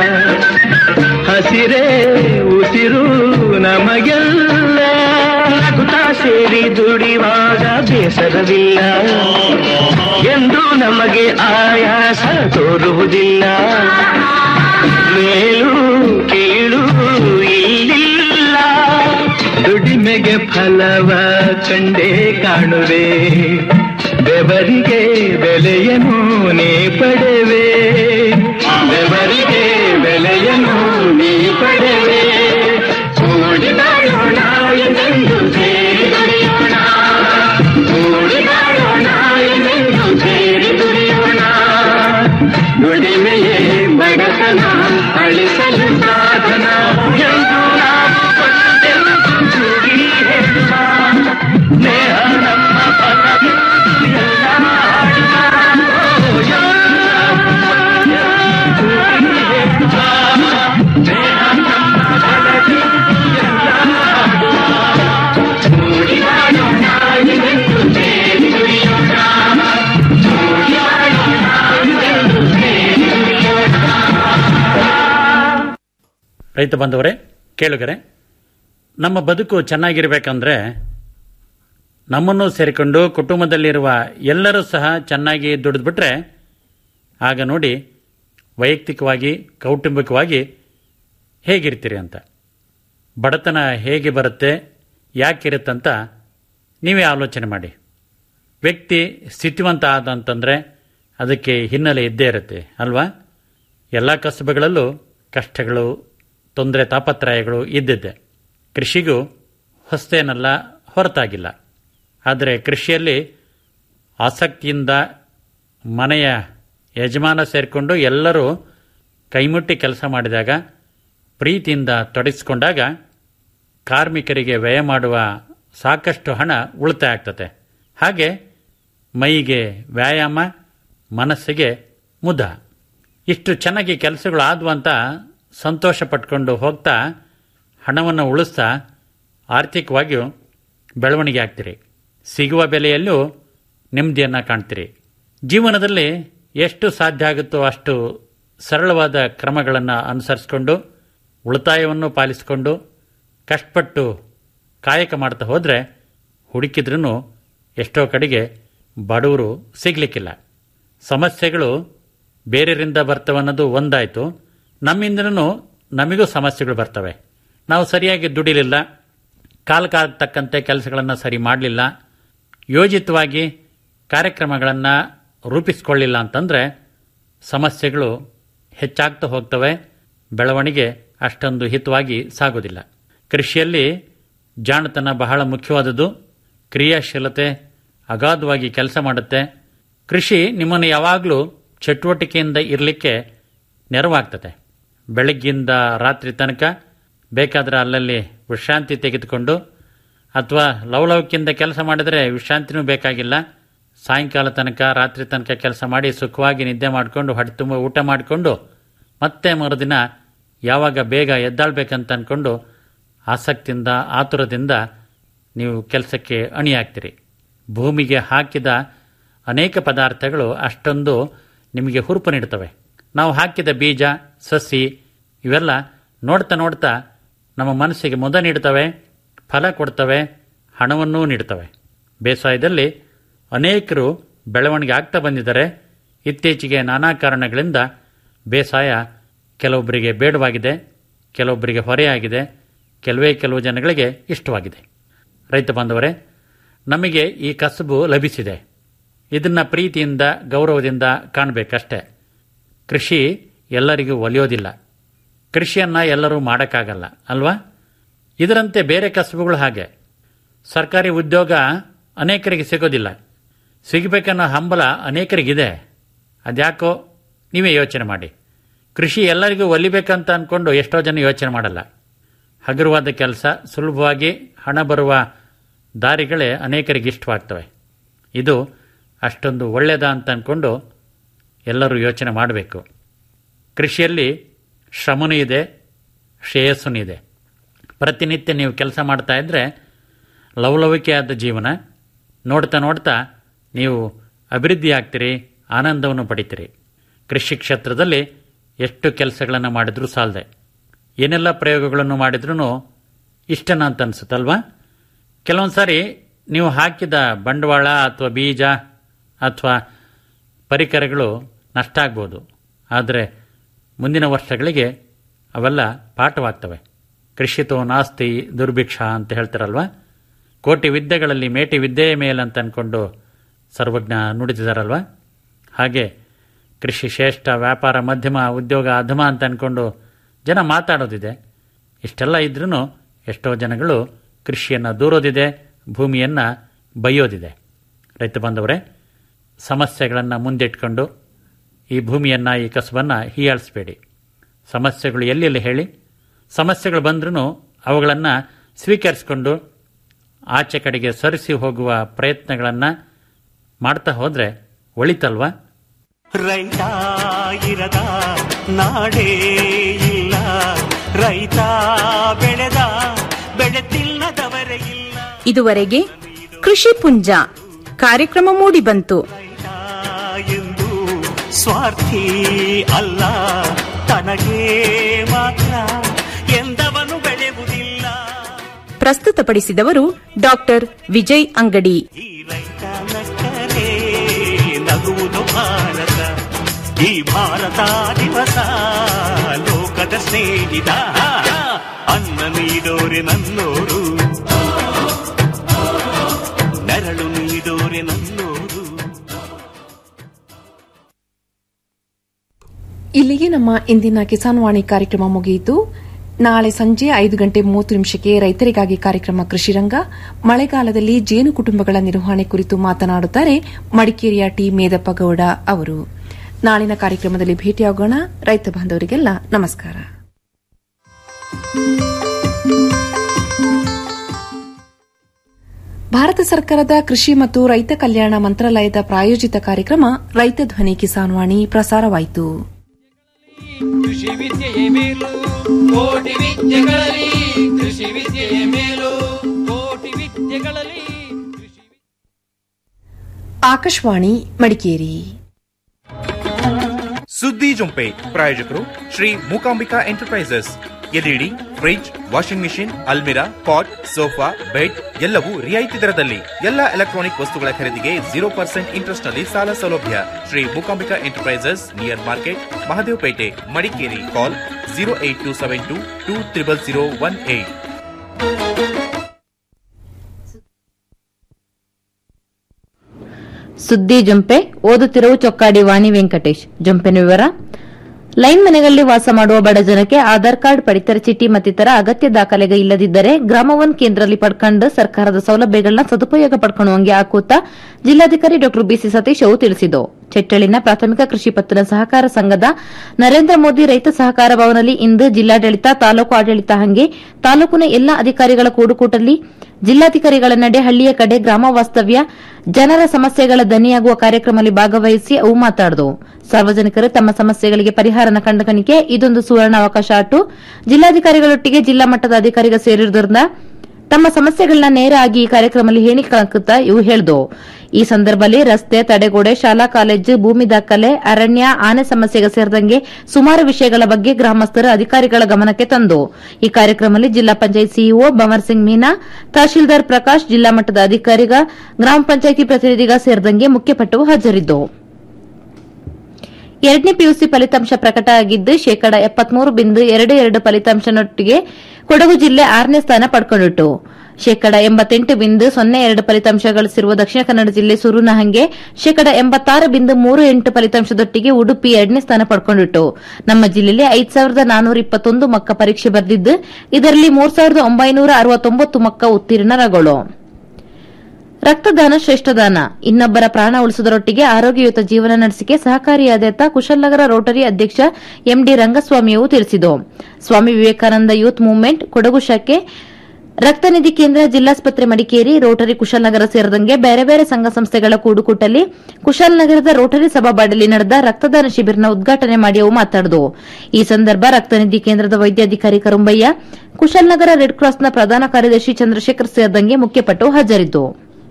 ಹಸಿರೇ ಉಸಿರು ನಮಗೆಲ್ಲ ನಗುತ್ತಾ ಸೇರಿ ದುಡಿವಾಗ ಬೇಸರವಿಲ್ಲ ಎಂದು ನಮಗೆ ಆಯಾಸ ತೋರುವುದಿಲ್ಲ ಮೇಲು ಕೀಳು ಇಲ್ಲಿಲ್ಲ ದುಡಿಮೆಗೆ ಫಲವ ಕಂಡೇ ಕಾಣುವೆ ಬೆವರಿಗೆ ಬೆಲೆಯನ್ನು ನೀ ಪಡೆವೆ ಬೆವರಿಗೆ ಬೆಲೆಯನ್ನು ನೀ ಪಡೆವೆ ಕೂಡಿ ಬಾಳೋಣ ಎಂದೆಂದು ಸೇರಿ ದುಡಿಯೋಣ ಕೂಡಿ ಬಾಳೋಣ ಎಂದೆಂದು ಸೇರಿ ದುಡಿಯೋಣ ದುಡಿಮೆಯೇ ಬಡತನ ಅಳಿಸಲು ಸಾಧನ ಎಂದು ನಾವು ಒಂದೆಂದು ಕೂಗಿ ಹೇಳುವ ಸ್ನೇಹ ನಮ್ಮ ಫಲವೆಂದು ಎಲ್ಲ ಹಾಡುವ. ಓ, ಎಲ್ಲ ಕೂಗಿ ಹೇಳುವ. ಸ್ನೇಹ ನಮ್ಮ ಫಲವೆಂದು ಎಲ್ಲ ಹಾಡುವ. ಕೂಡಿ ಬಾಳೋಣ ಎಂದೆಂದು ಸೇರಿ ದುಡಿಯೋಣ ಕೂಡಿ ಬಾಳೋಣ ಎಂದೆಂದು ಸೇರಿ ದುಡಿಯೋಣ ರೈತ ಬಂದವರೇ ಕೇಳುಗರೆ ನಮ್ಮ ಬದುಕು ಚೆನ್ನಾಗಿರ್ಬೇಕಂದ್ರೆ ನಮ್ಮನ್ನು ಸೇರಿಕೊಂಡು ಕುಟುಂಬದಲ್ಲಿರುವ ಎಲ್ಲರೂ ಸಹ ಚೆನ್ನಾಗಿ ದುಡಿದ್ಬಿಟ್ರೆ ಆಗ ನೋಡಿ ವೈಯಕ್ತಿಕವಾಗಿ ಕೌಟುಂಬಿಕವಾಗಿ ಹೇಗಿರ್ತೀರಿ ಅಂತ ಬಡತನ ಹೇಗೆ ಬರುತ್ತೆ ಯಾಕಿರುತ್ತಂತ ನೀವೇ ಆಲೋಚನೆ ಮಾಡಿ ವ್ಯಕ್ತಿ ಸ್ಥಿತಿವಂತ ಆದ ಅಂತಂದರೆ ಅದಕ್ಕೆ ಹಿನ್ನೆಲೆ ಇದ್ದೇ ಇರುತ್ತೆ ಅಲ್ವಾ ಎಲ್ಲ ಕಸಬುಗಳಲ್ಲೂ ಕಷ್ಟಗಳು ತೊಂದರೆ ತಾಪತ್ರಯಗಳು ಇದ್ದಿದ್ದೆ ಕೃಷಿಗೂ ಹೊಸ್ತೇನಲ್ಲ ಹೊರತಾಗಿಲ್ಲ ಆದರೆ ಕೃಷಿಯಲ್ಲಿ ಆಸಕ್ತಿಯಿಂದ ಮನೆಯ ಯಜಮಾನ ಸೇರಿಕೊಂಡು ಎಲ್ಲರೂ ಕೈಮುಟ್ಟಿ ಕೆಲಸ ಮಾಡಿದಾಗ ಪ್ರೀತಿಯಿಂದ ತೊಡಗಿಸ್ಕೊಂಡಾಗ ಕಾರ್ಮಿಕರಿಗೆ ವ್ಯಯ ಮಾಡುವ ಸಾಕಷ್ಟು ಹಣ ಉಳಿತಾಯ ಆಗ್ತದೆ ಹಾಗೆ ಮೈಗೆ ವ್ಯಾಯಾಮ ಮನಸ್ಸಿಗೆ ಮುದ ಇಷ್ಟು ಚೆನ್ನಾಗಿ ಕೆಲಸಗಳು ಆದ್ವು ಅಂತ ಸಂತೋಷ ಪಟ್ಕೊಂಡು ಹೋಗ್ತಾ ಹಣವನ್ನು ಉಳಿಸ್ತಾ ಆರ್ಥಿಕವಾಗಿಯೂ ಬೆಳವಣಿಗೆ ಆಗ್ತೀರಿ ಸಿಗುವ ಬೆಲೆಯಲ್ಲೂ ನೆಮ್ಮದಿಯನ್ನು ಕಾಣ್ತೀರಿ ಜೀವನದಲ್ಲಿ ಎಷ್ಟು ಸಾಧ್ಯ ಆಗುತ್ತೋ ಅಷ್ಟು ಸರಳವಾದ ಕ್ರಮಗಳನ್ನು ಅನುಸರಿಸಿಕೊಂಡು ಉಳಿತಾಯವನ್ನು ಪಾಲಿಸಿಕೊಂಡು ಕಷ್ಟಪಟ್ಟು ಕಾಯಕ ಮಾಡ್ತಾ ಹೋದರೆ ಹುಡುಕಿದ್ರೂ ಎಷ್ಟೋ ಕಡೆಗೆ ಬಡವರು ಸಿಗಲಿಕ್ಕಿಲ್ಲ ಸಮಸ್ಯೆಗಳು ಬೇರೆಯವರಿಂದ ಬರ್ತವನ್ನೋದು ಒಂದಾಯಿತು ನಮ್ಮಿಂದನೂ ನಮಗೂ ಸಮಸ್ಯೆಗಳು ಬರ್ತವೆ ನಾವು ಸರಿಯಾಗಿ ದುಡಿಲಿಲ್ಲ ಕಾಲಕಾಲ ತಕ್ಕಂತೆ ಕೆಲಸಗಳನ್ನು ಸರಿ ಮಾಡಲಿಲ್ಲ ಯೋಜಿತವಾಗಿ ಕಾರ್ಯಕ್ರಮಗಳನ್ನು ರೂಪಿಸಿಕೊಳ್ಳಿಲ್ಲ ಅಂತಂದರೆ ಸಮಸ್ಯೆಗಳು ಹೆಚ್ಚಾಗ್ತಾ ಹೋಗ್ತವೆ ಬೆಳವಣಿಗೆ ಅಷ್ಟೊಂದು ಹಿತವಾಗಿ ಸಾಗೋದಿಲ್ಲ ಕೃಷಿಯಲ್ಲಿ ಜಾಣತನ ಬಹಳ ಮುಖ್ಯವಾದದ್ದು ಕ್ರಿಯಾಶೀಲತೆ ಅಗಾಧವಾಗಿ ಕೆಲಸ ಮಾಡುತ್ತೆ ಕೃಷಿ ನಿಮ್ಮನ್ನು ಯಾವಾಗಲೂ ಚಟುವಟಿಕೆಯಿಂದ ಇರಲಿಕ್ಕೆ ನೆರವಾಗ್ತದೆ ಬೆಳಗ್ಗಿಂದ ರಾತ್ರಿ ತನಕ ಬೇಕಾದರೆ ಅಲ್ಲಲ್ಲಿ ವಿಶ್ರಾಂತಿ ತೆಗೆದುಕೊಂಡು ಅಥವಾ ಲವಲವಿಕೆಯಿಂದ ಕೆಲಸ ಮಾಡಿದರೆ ವಿಶ್ರಾಂತಿನೂ ಬೇಕಾಗಿಲ್ಲ ಸಾಯಂಕಾಲ ತನಕ ರಾತ್ರಿ ತನಕ ಕೆಲಸ ಮಾಡಿ ಸುಖವಾಗಿ ನಿದ್ದೆ ಮಾಡಿಕೊಂಡು ಹೊಟ್ಟೆ ತುಂಬ ಊಟ ಮಾಡಿಕೊಂಡು ಮತ್ತೆ ಮರುದಿನ ಯಾವಾಗ ಬೇಗ ಎದ್ದಾಳ್ಬೇಕಂತ ಅಂದ್ಕೊಂಡು ಆಸಕ್ತಿಯಿಂದ ಆತುರದಿಂದ ನೀವು ಕೆಲಸಕ್ಕೆ ಅಣಿಯಾಗ್ತೀರಿ ಭೂಮಿಗೆ ಹಾಕಿದ ಅನೇಕ ಪದಾರ್ಥಗಳು ಅಷ್ಟೊಂದು ನಿಮಗೆ ಹುರುಪು ನೀಡ್ತವೆ ನಾವು ಹಾಕಿದ ಬೀಜ ಸಸಿ ಇವೆಲ್ಲ ನೋಡ್ತಾ ನೋಡ್ತಾ ನಮ್ಮ ಮನಸ್ಸಿಗೆ ಮುದ ನೀಡ್ತವೆ ಫಲ ಕೊಡ್ತವೆ ಹಣವನ್ನೂ ನೀಡ್ತವೆ ಬೇಸಾಯದಲ್ಲಿ ಅನೇಕರು ಬೆಳವಣಿಗೆ ಆಗ್ತಾ ಬಂದಿದ್ದಾರೆ ಇತ್ತೀಚೆಗೆ ನಾನಾ ಕಾರಣಗಳಿಂದ ಬೇಸಾಯ ಕೆಲವೊಬ್ಬರಿಗೆ ಬೇಡವಾಗಿದೆ ಕೆಲವೊಬ್ಬರಿಗೆ ಹೊರೆಯಾಗಿದೆ ಕೆಲವೇ ಕೆಲವು ಜನಗಳಿಗೆ ಇಷ್ಟವಾಗಿದೆ ರೈತ ಬಾಂಧವರೇ ನಮಗೆ ಈ ಕಸಬು ಲಭಿಸಿದೆ ಇದನ್ನ ಪ್ರೀತಿಯಿಂದ ಗೌರವದಿಂದ ಕಾಣಬೇಕಷ್ಟೇ ಕೃಷಿ ಎಲ್ಲರಿಗೂ ಒಲಿಯೋದಿಲ್ಲ ಕೃಷಿಯನ್ನ ಎಲ್ಲರೂ ಮಾಡೋಕ್ಕಾಗಲ್ಲ ಅಲ್ವಾ ಇದರಂತೆ ಬೇರೆ ಕಸಬುಗಳು ಹಾಗೆ ಸರ್ಕಾರಿ ಉದ್ಯೋಗ ಅನೇಕರಿಗೆ ಸಿಗೋದಿಲ್ಲ ಸಿಗಬೇಕನ್ನೋ ಹಂಬಲ ಅನೇಕರಿಗಿದೆ ಅದ್ಯಾಕೋ ನೀವೇ ಯೋಚನೆ ಮಾಡಿ ಕೃಷಿ ಎಲ್ಲರಿಗೂ ಒಲಿಬೇಕಂತ ಅಂದ್ಕೊಂಡು ಎಷ್ಟೋ ಜನ ಯೋಚನೆ ಮಾಡಲ್ಲ ಹಗುರವಾದ ಕೆಲಸ ಸುಲಭವಾಗಿ ಹಣ ಬರುವ ದಾರಿಗಳೇ ಅನೇಕರಿಗೆ ಇಷ್ಟವಾಗ್ತವೆ ಇದು ಅಷ್ಟೊಂದು ಒಳ್ಳೆಯದ ಅಂತ ಅಂದ್ಕೊಂಡು ಎಲ್ಲರೂ ಯೋಚನೆ ಮಾಡಬೇಕು ಕೃಷಿಯಲ್ಲಿ ಶ್ರಮನೂ ಇದೆ ಶ್ರೇಯಸ್ಸೂ ಇದೆ ಪ್ರತಿನಿತ್ಯ ನೀವು ಕೆಲಸ ಮಾಡ್ತಾ ಇದ್ದರೆ ಲವಲವಿಕೆಯಾದ ಜೀವನ ನೋಡ್ತಾ ನೋಡ್ತಾ ನೀವು ಅಭಿವೃದ್ಧಿ ಆಗ್ತೀರಿ ಆನಂದವನ್ನು ಪಡಿತೀರಿ ಕೃಷಿ ಕ್ಷೇತ್ರದಲ್ಲಿ ಎಷ್ಟು ಕೆಲಸಗಳನ್ನು ಮಾಡಿದ್ರೂ ಸಾಲದೆ ಏನೆಲ್ಲ ಪ್ರಯೋಗಗಳನ್ನು ಮಾಡಿದ್ರೂ ಇಷ್ಟನ ಅಂತ ಅನ್ಸುತ್ತಲ್ವಾ ಕೆಲವೊಂದು ಸಾರಿ ನೀವು ಹಾಕಿದ ಬಂಡವಾಳ ಅಥವಾ ಬೀಜ ಅಥವಾ ಪರಿಕರಗಳು ನಷ್ಟ ಆಗ್ಬೋದು ಆದರೆ ಮುಂದಿನ ವರ್ಷಗಳಿಗೆ ಅವೆಲ್ಲ ಪಾಠವಾಗ್ತವೆ ಕೃಷಿತೋ ನಾಸ್ತಿ ದುರ್ಭಿಕ್ಷ ಅಂತ ಹೇಳ್ತಾರಲ್ವ ಕೋಟಿ ವಿದ್ಯೆಗಳಲ್ಲಿ ಮೇಟಿ ವಿದ್ಯೆಯ ಮೇಲೆ ಅಂತ ಅಂದ್ಕೊಂಡು ಸರ್ವಜ್ಞ ನುಡಿದಿದ್ದಾರಲ್ವ ಹಾಗೆ ಕೃಷಿ ಶ್ರೇಷ್ಠ ವ್ಯಾಪಾರ ಮಧ್ಯಮ ಉದ್ಯೋಗ ಅಧಮ ಅಂತ ಅಂದ್ಕೊಂಡು ಜನ ಮಾತಾಡೋದಿದೆ ಇಷ್ಟೆಲ್ಲ ಇದ್ರೂ ಎಷ್ಟೋ ಜನಗಳು ಕೃಷಿಯನ್ನು ದೂರೋದಿದೆ ಭೂಮಿಯನ್ನು ಬೈಯೋದಿದೆ ರೈತ ಬಂದವರೇ ಸಮಸ್ಯೆಗಳನ್ನು ಮುಂದಿಟ್ಕೊಂಡು ಈ ಭೂಮಿಯನ್ನು ಈ ಕಸಬನ್ನು ಹೀಯಾಳಿಸಬೇಡಿ ಸಮಸ್ಯೆಗಳು ಎಲ್ಲೆಲ್ಲಿ ಹೇಳಿ ಸಮಸ್ಯೆಗಳು ಬಂದ್ರೂ ಅವುಗಳನ್ನು ಸ್ವೀಕರಿಸಿಕೊಂಡು ಆಚೆ ಕಡೆಗೆ ಸರಿಸಿ ಹೋಗುವ ಪ್ರಯತ್ನಗಳನ್ನು ಮಾಡ್ತಾ ಹೋದರೆ ಒಳಿತಲ್ವಾ ರೈತ ಇರದ ನಾಡೇ ಇಲ್ಲ ರೈತ ಬೆಳೆದ ಬೆಳೆ ತಿನ್ನದವರೇ ಇಲ್ಲ ಇದುವರೆಗೆ ಕೃಷಿ ಪುಂಜ ಕಾರ್ಯಕ್ರಮ ಮೂಡಿಬಂತು ಎಂದು ಸ್ವಾರ್ಥಿ ಅಲ್ಲ ತನಗೆ ಮಾತ್ರ ಎಂದವನು ಬೆಳೆಯುವುದಿಲ್ಲ ಪ್ರಸ್ತುತಪಡಿಸಿದವರು ಡಾಕ್ಟರ್ ವಿಜಯ್ ಅಂಗಡಿ ನಕ್ಕರೆ ನಗುವುದು ಭಾರತ ಈ ಭಾರತ ದಿವಸ ಲೋಕದ ಸ್ನೇಹಿತ ಅನ್ನ ನೀಡೋರೆ ನನ್ನೋರು ನೆರಳು ನೀಡೋರೆ ನನ್ನೋರು ಇಲ್ಲಿಗೆ ನಮ್ಮ ಇಂದಿನ ಕಿಸಾನ್ ವಾಣಿ ಕಾರ್ಯಕ್ರಮ ಮುಗಿಯಿತು ನಾಳೆ ಸಂಜೆ ಐದು ಗಂಟೆ ಮೂವತ್ತು ನಿಮಿಷಕ್ಕೆ ರೈತರಿಗಾಗಿ ಕಾರ್ಯಕ್ರಮ ಕೃಷಿರಂಗ ಮಳೆಗಾಲದಲ್ಲಿ ಜೇನು ಕುಟುಂಬಗಳ ನಿರ್ವಹಣೆ ಕುರಿತು ಮಾತನಾಡುತ್ತಾರೆ ಮಡಿಕೇರಿಯ ಟಿ ಮೇದಪ್ಪ ಗೌಡ ಅವರು ನಾಳಿನ ಕಾರ್ಯಕ್ರಮದಲ್ಲಿ ಭೇಟಿಯಾಗೋಣ ರೈತ ಬಾಂಧವರಿಗೆಲ್ಲ ನಮಸ್ಕಾರ ಭಾರತ ಸರ್ಕಾರದ ಕೃಷಿ ಮತ್ತು ರೈತ ಕಲ್ಯಾಣ ಮಂತ್ರಾಲಯದ ಪ್ರಾಯೋಜಿತ ಕಾರ್ಯಕ್ರಮ ರೈತ ಧ್ವನಿ ಕಿಸಾನ್ ವಾಣಿ ಪ್ರಸಾರವಾಯಿತು ಕೃಷಿ ವಿದ್ಯೆಯೇ ಮೇಲು ಕೋಟಿ ವಿದ್ಯೆಗಳಲ್ಲಿ ಕೃಷಿ ವಿದ್ಯೆಯೇ ಮೇಲು ಕೋಟಿ ವಿದ್ಯೆಗಳಲ್ಲಿ ಆಕಾಶವಾಣಿ ಮಡಿಕೇರಿ ಸುದ್ದಿ ಜೊಂಪೆ ಪ್ರಾಯೋಜಕರು Shri Mookambika enterprises LED fridge washing machine ಅಲ್ಮಿರಾ ಪಾಟ್ ಸೋಫಾ ಬೆಡ್ ಎಲ್ಲವೂ ರಿಯಾಯಿತಿ ದರದಲ್ಲಿ ಎಲ್ಲ ಎಲೆಕ್ಟ್ರಾನಿಕ್ ವಸ್ತುಗಳ ಖರೀದಿಗೆ ಜೀರೋ ಪರ್ಸೆಂಟ್ ಇಂಟ್ರೆಸ್ಟ್ ನಲ್ಲಿ ಸಾಲ ಸೌಲಭ್ಯ Shri Mookambika enterprises near market Mahadevpet Madikeri call zero eight two seven two two triple zero one eight ಸುದ್ದಿ ಜೊಂಪೆ ಓದುತ್ತಿರುವ ಚೊಕ್ಕಾಡಿ ವಾಣಿ ವೆಂಕಟೇಶ್ ಜೊಂಪೆನ ವಿವರ ಲೈನ್ ಮನೆಗಳಲ್ಲಿ ವಾಸ ಮಾಡುವ ಬಡ ಜನಕ್ಕೆ ಆಧಾರ್ ಕಾರ್ಡ್ ಪಡಿತರ ಚೀಟಿ ಮತ್ತಿತರ ಅಗತ್ಯ ದಾಖಲೆಗೆ ಇಲ್ಲದಿದ್ದರೆ ಗ್ರಾಮ ಒನ್ ಕೇಂದ್ರದಲ್ಲಿ ಪಡ್ಕೊಂಡು ಸರ್ಕಾರದ ಸೌಲಭ್ಯಗಳನ್ನ ಸದುಪಯೋಗ ಪಡ್ಕೊಳ್ಳುವಂಗೆ ಹಾಕುತ್ತ ಜಿಲ್ಲಾಧಿಕಾರಿ ಡಾ ಬಿಸಿ ಸತೀಶ್ ಅವು ತಿಳಿಸಿದರು ಚೆಟ್ಟಳಿನ ಪ್ರಾಥಮಿಕ ಕೃಷಿ ಪತ್ತಿನ ಸಹಕಾರ ಸಂಘದ ನರೇಂದ್ರ ಮೋದಿ ರೈತ ಸಹಕಾರ ಭವನದಲ್ಲಿ ಇಂದು ಜಿಲ್ಲಾಡಳಿತ ತಾಲೂಕು ಆಡಳಿತ ಹಂಗೆ ತಾಲೂಕಿನ ಎಲ್ಲ ಅಧಿಕಾರಿಗಳ ಕೂಡುಕೂಟಲ್ಲಿ ಜಿಲ್ಲಾಧಿಕಾರಿಗಳ ನಡೆ ಹಳ್ಳಿಯ ಕಡೆ ಗ್ರಾಮ ವಾಸ್ತವ್ಯ ಜನರ ಸಮಸ್ಯೆಗಳ ದನಿಯಾಗುವ ಕಾರ್ಯಕ್ರಮದಲ್ಲಿ ಭಾಗವಹಿಸಿ ಅವು ಮಾತಾಡಿದವು ಸಾರ್ವಜನಿಕರು ತಮ್ಮ ಸಮಸ್ಯೆಗಳಿಗೆ ಪರಿಹಾರನ ಕಂಡುಕಣಿಕೆ ಇದೊಂದು ಸುವರ್ಣ ಅವಕಾಶ ಅಟ್ಟು ಜಿಲ್ಲಾಧಿಕಾರಿಗಳೊಟ್ಟಿಗೆ ಜಿಲ್ಲಾ ಮಟ್ಟದ ಅಧಿಕಾರಿಗ ಸೇರಿರುವುದರಿಂದ ತಮ್ಮ ಸಮಸ್ಯೆಗಳನ್ನ ನೇರ ಆಗಿ ಈ ಕಾರ್ಯಕ್ರಮದಲ್ಲಿ ಹೇಳಿಕೊಳ್ಳುತ್ತಾ ಇವು ಹೇಳಿದವು ಈ ಸಂದರ್ಭದಲ್ಲಿ ರಸ್ತೆ ತಡೆಗೋಡೆ ಶಾಲಾ ಕಾಲೇಜು ಭೂಮಿ ದಾಖಲೆ ಅರಣ್ಯ ಆನೆ ಸಮಸ್ಯೆಗೆ ಸೇರಿದಂಗೆ ಸುಮಾರು ವಿಷಯಗಳ ಬಗ್ಗೆ ಗ್ರಾಮಸ್ಥರು ಅಧಿಕಾರಿಗಳ ಗಮನಕ್ಕೆ ತಂದು ಈ ಕಾರ್ಯಕ್ರಮದಲ್ಲಿ ಜಿಲ್ಲಾ ಪಂಚಾಯತ್ ಸಿಇಒ ಭವರ್ ಸಿಂಗ್ ಮೀನಾ ತಹಶೀಲ್ದಾರ್ ಪ್ರಕಾಶ್ ಜಿಲ್ಲಾ ಮಟ್ಟದ ಅಧಿಕಾರಿಗ ಗ್ರಾಮ ಪಂಚಾಯಿತಿ ಪ್ರತಿನಿಧಿಗ ಸೇರಿದಂಗೆ ಮುಖ್ಯಪಟ್ಟವು ಹಾಜರಿದ್ದವು ಎರಡನೇ ಪಿಯುಸಿ ಫಲಿತಾಂಶ ಪ್ರಕಟ ಆಗಿದ್ದು ಶೇಕಡ ಎಪ್ಪತ್ಮೂರು ಬಿಂದು ಎರಡು ಎರಡು ಫಲಿತಾಂಶನೊಟ್ಟಿಗೆ ಕೊಡಗು ಜಿಲ್ಲೆ ಆರನೇ ಸ್ಥಾನ ಪಡ್ಕೊಂಡಿಟ್ಟು ಶೇಕಡ ಎಂಬತ್ತೆಂಟು ಬಿಂದು ಸೊನ್ನೆ ಎರಡು ಫಲಿತಾಂಶ ಗಳಿಸಿರುವ ದಕ್ಷಿಣ ಕನ್ನಡ ಜಿಲ್ಲೆ ಸುರುನಹಂಗೆ ಶೇಕಡ ಎಂಬತ್ತಾರು ಬಿಂದು ಮೂರು ಎಂಟು ಫಲಿತಾಂಶದೊಟ್ಟಿಗೆ ಉಡುಪಿ ಎರಡನೇ ಸ್ಥಾನ ಪಡ್ಕೊಂಡಿಟ್ಟು ನಮ್ಮ ಜಿಲ್ಲೆಯಲ್ಲಿ ಐದು ಸಾವಿರದ ನಾನೂರ ಇಪ್ಪತ್ತೊಂದು ಮಕ್ಕ ಪರೀಕ್ಷೆ ಬರೆದಿದ್ದು ಇದರಲ್ಲಿ ಮೂರು ಸಾವಿರದ ಒಂಬೈನೂರ ಅರವತ್ತೊಂಬತ್ತು ಮಕ್ಕ ಉತ್ತೀರ್ಣರಾಗಳು ರಕ್ತದಾನ ಶ್ರೇಷ್ಠದಾನ ಇನ್ನೊಬ್ಬರ ಪ್ರಾಣ ಉಳಿಸುವುದರೊಟ್ಟಿಗೆ ಆರೋಗ್ಯಯುತ ಜೀವನ ನಡೆಸಿಕೆ ಸಹಕಾರಿಯಾದತ್ತ ಕುಶಲ್ನಗರ ರೋಟರಿ ಅಧ್ಯಕ್ಷ ಎಂಡಿ ರಂಗಸ್ವಾಮಿಯವರು ತಿಳಿಸಿದರು ಸ್ವಾಮಿ ವಿವೇಕಾನಂದ ಯೂತ್ ಮೂವ್ಮೆಂಟ್ ಕೊಡಗು ಶಾಖೆ ರಕ್ತನಿಧಿ ಕೇಂದ್ರ ಜಿಲ್ಲಾಸ್ಪತ್ರೆ ಮಡಿಕೇರಿ ರೋಟರಿ ಕುಶಲ್ನಗರ ಸೇರಿದಂಗೆ ಬೇರೆ ಬೇರೆ ಸಂಘ ಸಂಸ್ಥೆಗಳ ಕೂಡುಕೂಟಲ್ಲಿ ಕುಶಾಲನಗರದ ರೋಟರಿ ಸಭಾಬಾಡಲ್ಲಿ ನಡೆದ ರಕ್ತದಾನ ಶಿಬಿರನ ಉದ್ಘಾಟನೆ ಮಾಡಿ ಅವು ಮಾತನಾಡಿದವು ಈ ಸಂದರ್ಭ ರಕ್ತನಿಧಿ ಕೇಂದ್ರದ ವೈದ್ಯಾಧಿಕಾರಿ ಕರುಂಬಯ್ಯ ಕುಶಾಲನಗರ ರೆಡ್ ಕ್ರಾಸ್ನ ಪ್ರಧಾನ ಕಾರ್ಯದರ್ಶಿ ಚಂದ್ರಶೇಖರ್ ಸೇರಿದಂಗೆ ಮುಖ್ಯಪಟ್ಟು ಹಾಜರಿದ್ದವು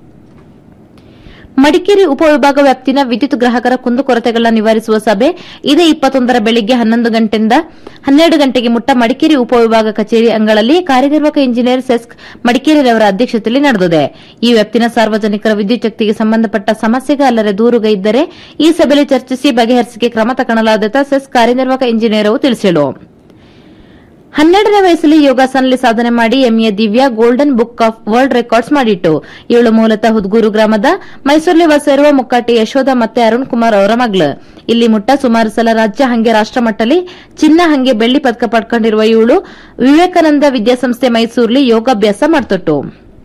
ಮಡಿಕೇರಿ ಉಪವಿಭಾಗ ವ್ಯಾಪ್ತಿನ ವಿದ್ಯುತ್ ಗ್ರಾಹಕರ ಕುಂದುಕೊರತೆಗಳನ್ನ ನಿವಾರಿಸುವ ಸಭೆ ಇದೇ ಇಪ್ಪತ್ತೊಂದರ ಬೆಳಿಗ್ಗೆ ಹನ್ನೊಂದು ಗಂಟೆಯಿಂದ ಹನ್ನೆರಡು ಗಂಟೆಗೆ ಮುಟ್ಟ ಮಡಿಕೇರಿ ಉಪವಿಭಾಗ ಕಚೇರಿ ಅಂಗಳಲ್ಲಿ ಕಾರ್ಯನಿರ್ವಾಹಕ ಇಂಜಿನಿಯರ್ ಸೆಸ್ಕ್ ಮಡಿಕೇರಿಯವರ ಅಧ್ಯಕ್ಷತೆಯಲ್ಲಿ ನಡೆದಿದೆ ಈ ವ್ಯಾಪ್ತಿನ ಸಾರ್ವಜನಿಕರ ವಿದ್ಯುತ್ ಶಕ್ತಿಗೆ ಸಂಬಂಧಪಟ್ಟ ಸಮಸ್ಯೆಗೆ ಅಲ್ಲದೆ ದೂರುಗ ಇದ್ದರೆ ಈ ಸಭೆಯಲ್ಲಿ ಚರ್ಚಿಸಿ ಬಗೆಹರಿಸಿಕೆ ಕ್ರಮ ತಗೊಳ್ಳಲಾದ ಸೆಸ್ ಕಾರ್ಯನಿರ್ವಾಹಕ ಇಂಜಿನಿಯರ್ ಅವರು ತಿಳಿಸಿದರು ಹನ್ನೆರಡನೇ ವಯಸ್ಸಲ್ಲಿ ಯೋಗಾಸನದಲ್ಲಿ ಸಾಧನೆ ಮಾಡಿ MA Divya golden book of world records ಮಾಡಿಟ್ಟು ಇವಳು ಮೂಲತಃ ಹುದ್ಗೂರು ಗ್ರಾಮದ ಮೈಸೂರಲ್ಲಿ ವಾಸಿರುವ ಮುಕ್ಕಾಟಿ ಯಶೋಧ ಮತ್ತೆ ಅರುಣ್ ಕುಮಾರ್ ಅವರ ಮಗಳು ಇಲ್ಲಿ ಮುಟ್ಟ ಸುಮಾರು ಸಲ ರಾಜ್ಯ ಹಂಗೆ ರಾಷ್ಟಮಟ್ಟದಲ್ಲಿ ಚಿನ್ನ ಹಂಗೆ ಬೆಳ್ಳಿ ಪದಕ ಪಡ್ಕೊಂಡಿರುವ ಇವಳು ವಿವೇಕಾನಂದ ವಿದ್ಯಾಸಂಸ್ಥೆ ಮೈಸೂರಲ್ಲಿ ಯೋಗಾಭ್ಯಾಸ ಮಾಡ್ತೊಟ್ಟು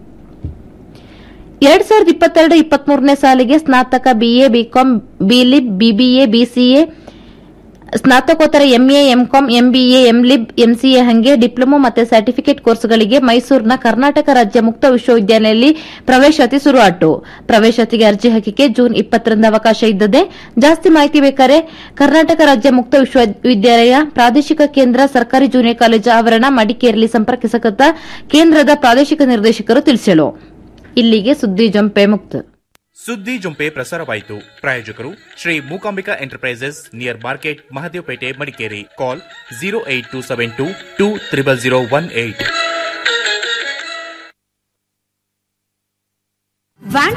ಎರಡ್ ಸಾವಿರದ ಇಪ್ಪತ್ತೆರಡು ಇಪ್ಪತ್ಮೂರನೇ ಸಾಲಿಗೆ ಸ್ನಾತಕ BA BCom BLib BBA BCA ಸ್ನಾತಕೋತ್ತರ MA MCom MBA MLib MCA ಹಂಗೆ ಡಿಪ್ಲೊಮೊ ಮತ್ತು ಸರ್ಟಿಫಿಕೇಟ್ ಕೋರ್ಸ್ಗಳಿಗೆ ಮೈಸೂರಿನ ಕರ್ನಾಟಕ ರಾಜ್ಯ ಮುಕ್ತ ವಿಶ್ವವಿದ್ಯಾಲಯದಲ್ಲಿ ಪ್ರವೇಶಾತಿ ಶುರುವಾಟು ಪ್ರವೇಶಾತಿಗೆ ಅರ್ಜಿ ಹಾಕಿಕೆ ಜೂನ್ ಇಪ್ಪತ್ತರಿಂದ ಅವಕಾಶ ಇದ್ದದೆ ಜಾಸ್ತಿ ಮಾಹಿತಿ ಬೇಕಾರೆ ಕರ್ನಾಟಕ ರಾಜ್ಯ ಮುಕ್ತ ವಿಶ್ವವಿದ್ಯಾಲಯ ಪ್ರಾದೇಶಿಕ ಕೇಂದ್ರ ಸರ್ಕಾರಿ ಜೂನಿಯರ್ ಕಾಲೇಜು ಆವರಣ ಮಡಿಕೇರಿಯಲ್ಲಿ ಸಂಪರ್ಕಿಸಕತ್ತ ಕೇಂದ್ರದ ಪ್ರಾದೇಶಿಕ ನಿರ್ದೇಶಕರು ತಿಳಿಸಲು ಇಲ್ಲಿಗೆ ಸುದ್ದಿ ಜಂಪೆ ಮುಕ್ತ ಸುದ್ದಿ ಜೊಂಪೆ ಪ್ರಸಾರವಾಯಿತು ಪ್ರಾಯೋಜಕರು Shri Mookambika enterprises near market Mahadevpet Madikeri call zero eight two seven two two triple zero one eight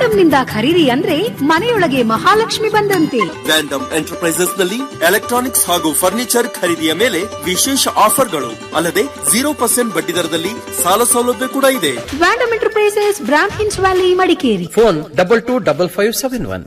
ವ್ಯಾಂಡಮ್ ನಿಂದ ಖರೀದಿ ಅಂದ್ರೆ ಮನೆಯೊಳಗೆ ಮಹಾಲಕ್ಷ್ಮಿ ಬಂದಂತೆ ವ್ಯಾಂಡಮ್ ಎಂಟರ್ಪ್ರೈಸಸ್ ನಲ್ಲಿ ಎಲೆಕ್ಟ್ರಾನಿಕ್ಸ್ ಹಾಗೂ ಫರ್ನಿಚರ್ ಖರೀದಿಯ ಮೇಲೆ ವಿಶೇಷ ಆಫರ್ಗಳು ಅಲ್ಲದೆ ಜೀರೋ ಪರ್ಸೆಂಟ್ ಬಡ್ಡಿ ದರದಲ್ಲಿ ಸಾಲ ಸೌಲಭ್ಯ ಕೂಡ ಇದೆ ವ್ಯಾಂಡಮ್ ಎಂಟರ್ಪ್ರೈಸಸ್ ಬ್ರಾಂಡ್ ಹಿನ್ಸ್ valley Madikeri phone double two double five seven one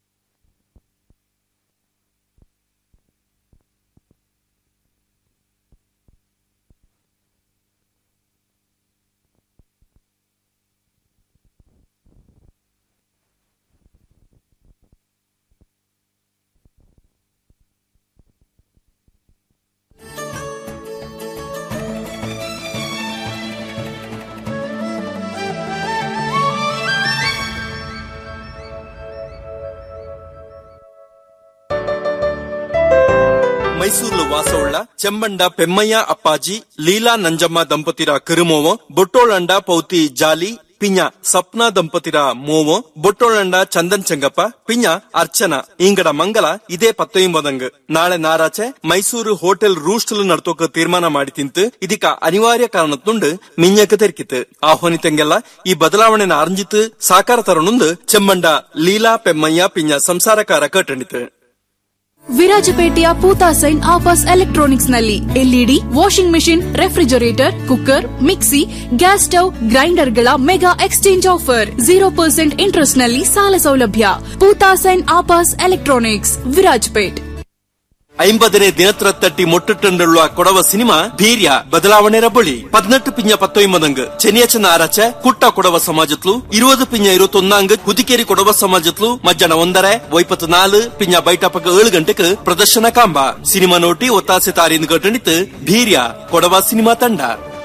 Mysuru ವಾಸವುಳ್ಳ ಚೆಮ್ಮಂಡ ಪೆಮ್ಮಯ್ಯ ಅಪ್ಪಾಜಿ ಲೀಲಾ ನಂಜಮ್ಮ ದಂಪತಿರ ಕಿರುಮೋವ ಬೊಟ್ಟೋಳಂಡ ಪೌತಿ ಜಾಲಿ ಪಿಂಜ ಸಪ್ನಾ ದಂಪತಿರ ಮೋವೋ ಬೊಟ್ಟೋಳಂಡ ಚಂದನ್ ಚೆಂಗಪ್ಪ ಪಿಂಜ ಅರ್ಚನಾ ಇಂಗಡ ಮಂಗಲ ಇದೇ ಪತ್ತೊಂಬದಂಗ್ ನಾಳೆ ನಾರಾಚೆ ಮೈಸೂರು ಹೋಟೆಲ್ ರೂಸ್ಟಲ್ ನಡ್ತೋಕ ತೀರ್ಮಾನ ಮಾಡಿ ತಿಂತು ಇದಕ್ಕ ಅನಿವಾರ್ಯ ಕಾರಣತ್ತುಂಡು ಮಿಂಜಕ ತೆರ್ಕಿತ್ತು ಆಹ್ವಾನಿತಂಗೆಲ್ಲ ಈ ಬದಲಾವಣೆನ ಅರ್ಜಿತು ಸಾಕಾರ ತರನುಂದು ಚೆಮ್ಮಂಡ ಲೀಲಾ ಪೆಮ್ಮಯ್ಯ ಪಿಂಜ ಸಂಸಾರಕಾರ ಕಟ್ಟಣಿತು ವಿರಾಜಪೇಟೆಯ ಪೂತಾ ಸೈನ್ ಆಪಸ್ ಎಲೆಕ್ಟ್ರಾನಿಕ್ಸ್ ನಲ್ಲಿ LED washing machine refrigerator cooker mixie gas stove ಗ್ರೈಂಡರ್ಗಳ mega exchange offer zero percent interest ನಲ್ಲಿ ಸಾಲ ಸೌಲಭ್ಯ ಪೂತಾ ಸೈನ್ ಆಪಸ್ ಎಲೆಕ್ಟ್ರಾನಿಕ್ಸ್ ವಿರಾಜಪೇಟ್ ಐಂಬದನೇ ದಿನತ್ರ ತಟ್ಟಿ ಮೊಟ್ಟುಟ್ಟುಳ್ಳ ಕೊಡವ ಸಿನಿಮಾ ಧೀರ್ಯ ಬದಲಾವಣೆ ರಬ್ಬಳಿ ಪದ್ನೆಟ್ಟು ಪಿಂಜ ಪತ್ತೊಂಬದಂಗ್ ಚೆನ್ನಿಯಚನ ಆರಚ ಕುಟ್ಟ ಕೊಡವ ಸಮಾಜತ್ಲು ಇರುವುದು ಪಿಂಜ ಇರುವತ್ತೊಂದಾಂಗ್ ಕುದಿಕೇರಿ ಕೊಡವ ಸಮಾಜತ್ಲು ಮಧ್ಯಾಹ್ನ ಒಂದರೆ ಒಯ್ಪತ್ತು ನಾಲು ಪಿಂಜ ಬೈಟ ಪಕ್ಕ ಏಳು ಗಂಟೆಕ್ ಪ್ರದರ್ಶನ ಕಾಂಬ ಸಿನಿಮಾ ನೋಟಿ ಒತ್ತಾಸೆ ತಾರಿಂದ ಗಟ್ಟಣಿತ್ ಧೀರ್ಯ ಕೊಡವ ಸಿನಿಮಾ ತಂಡ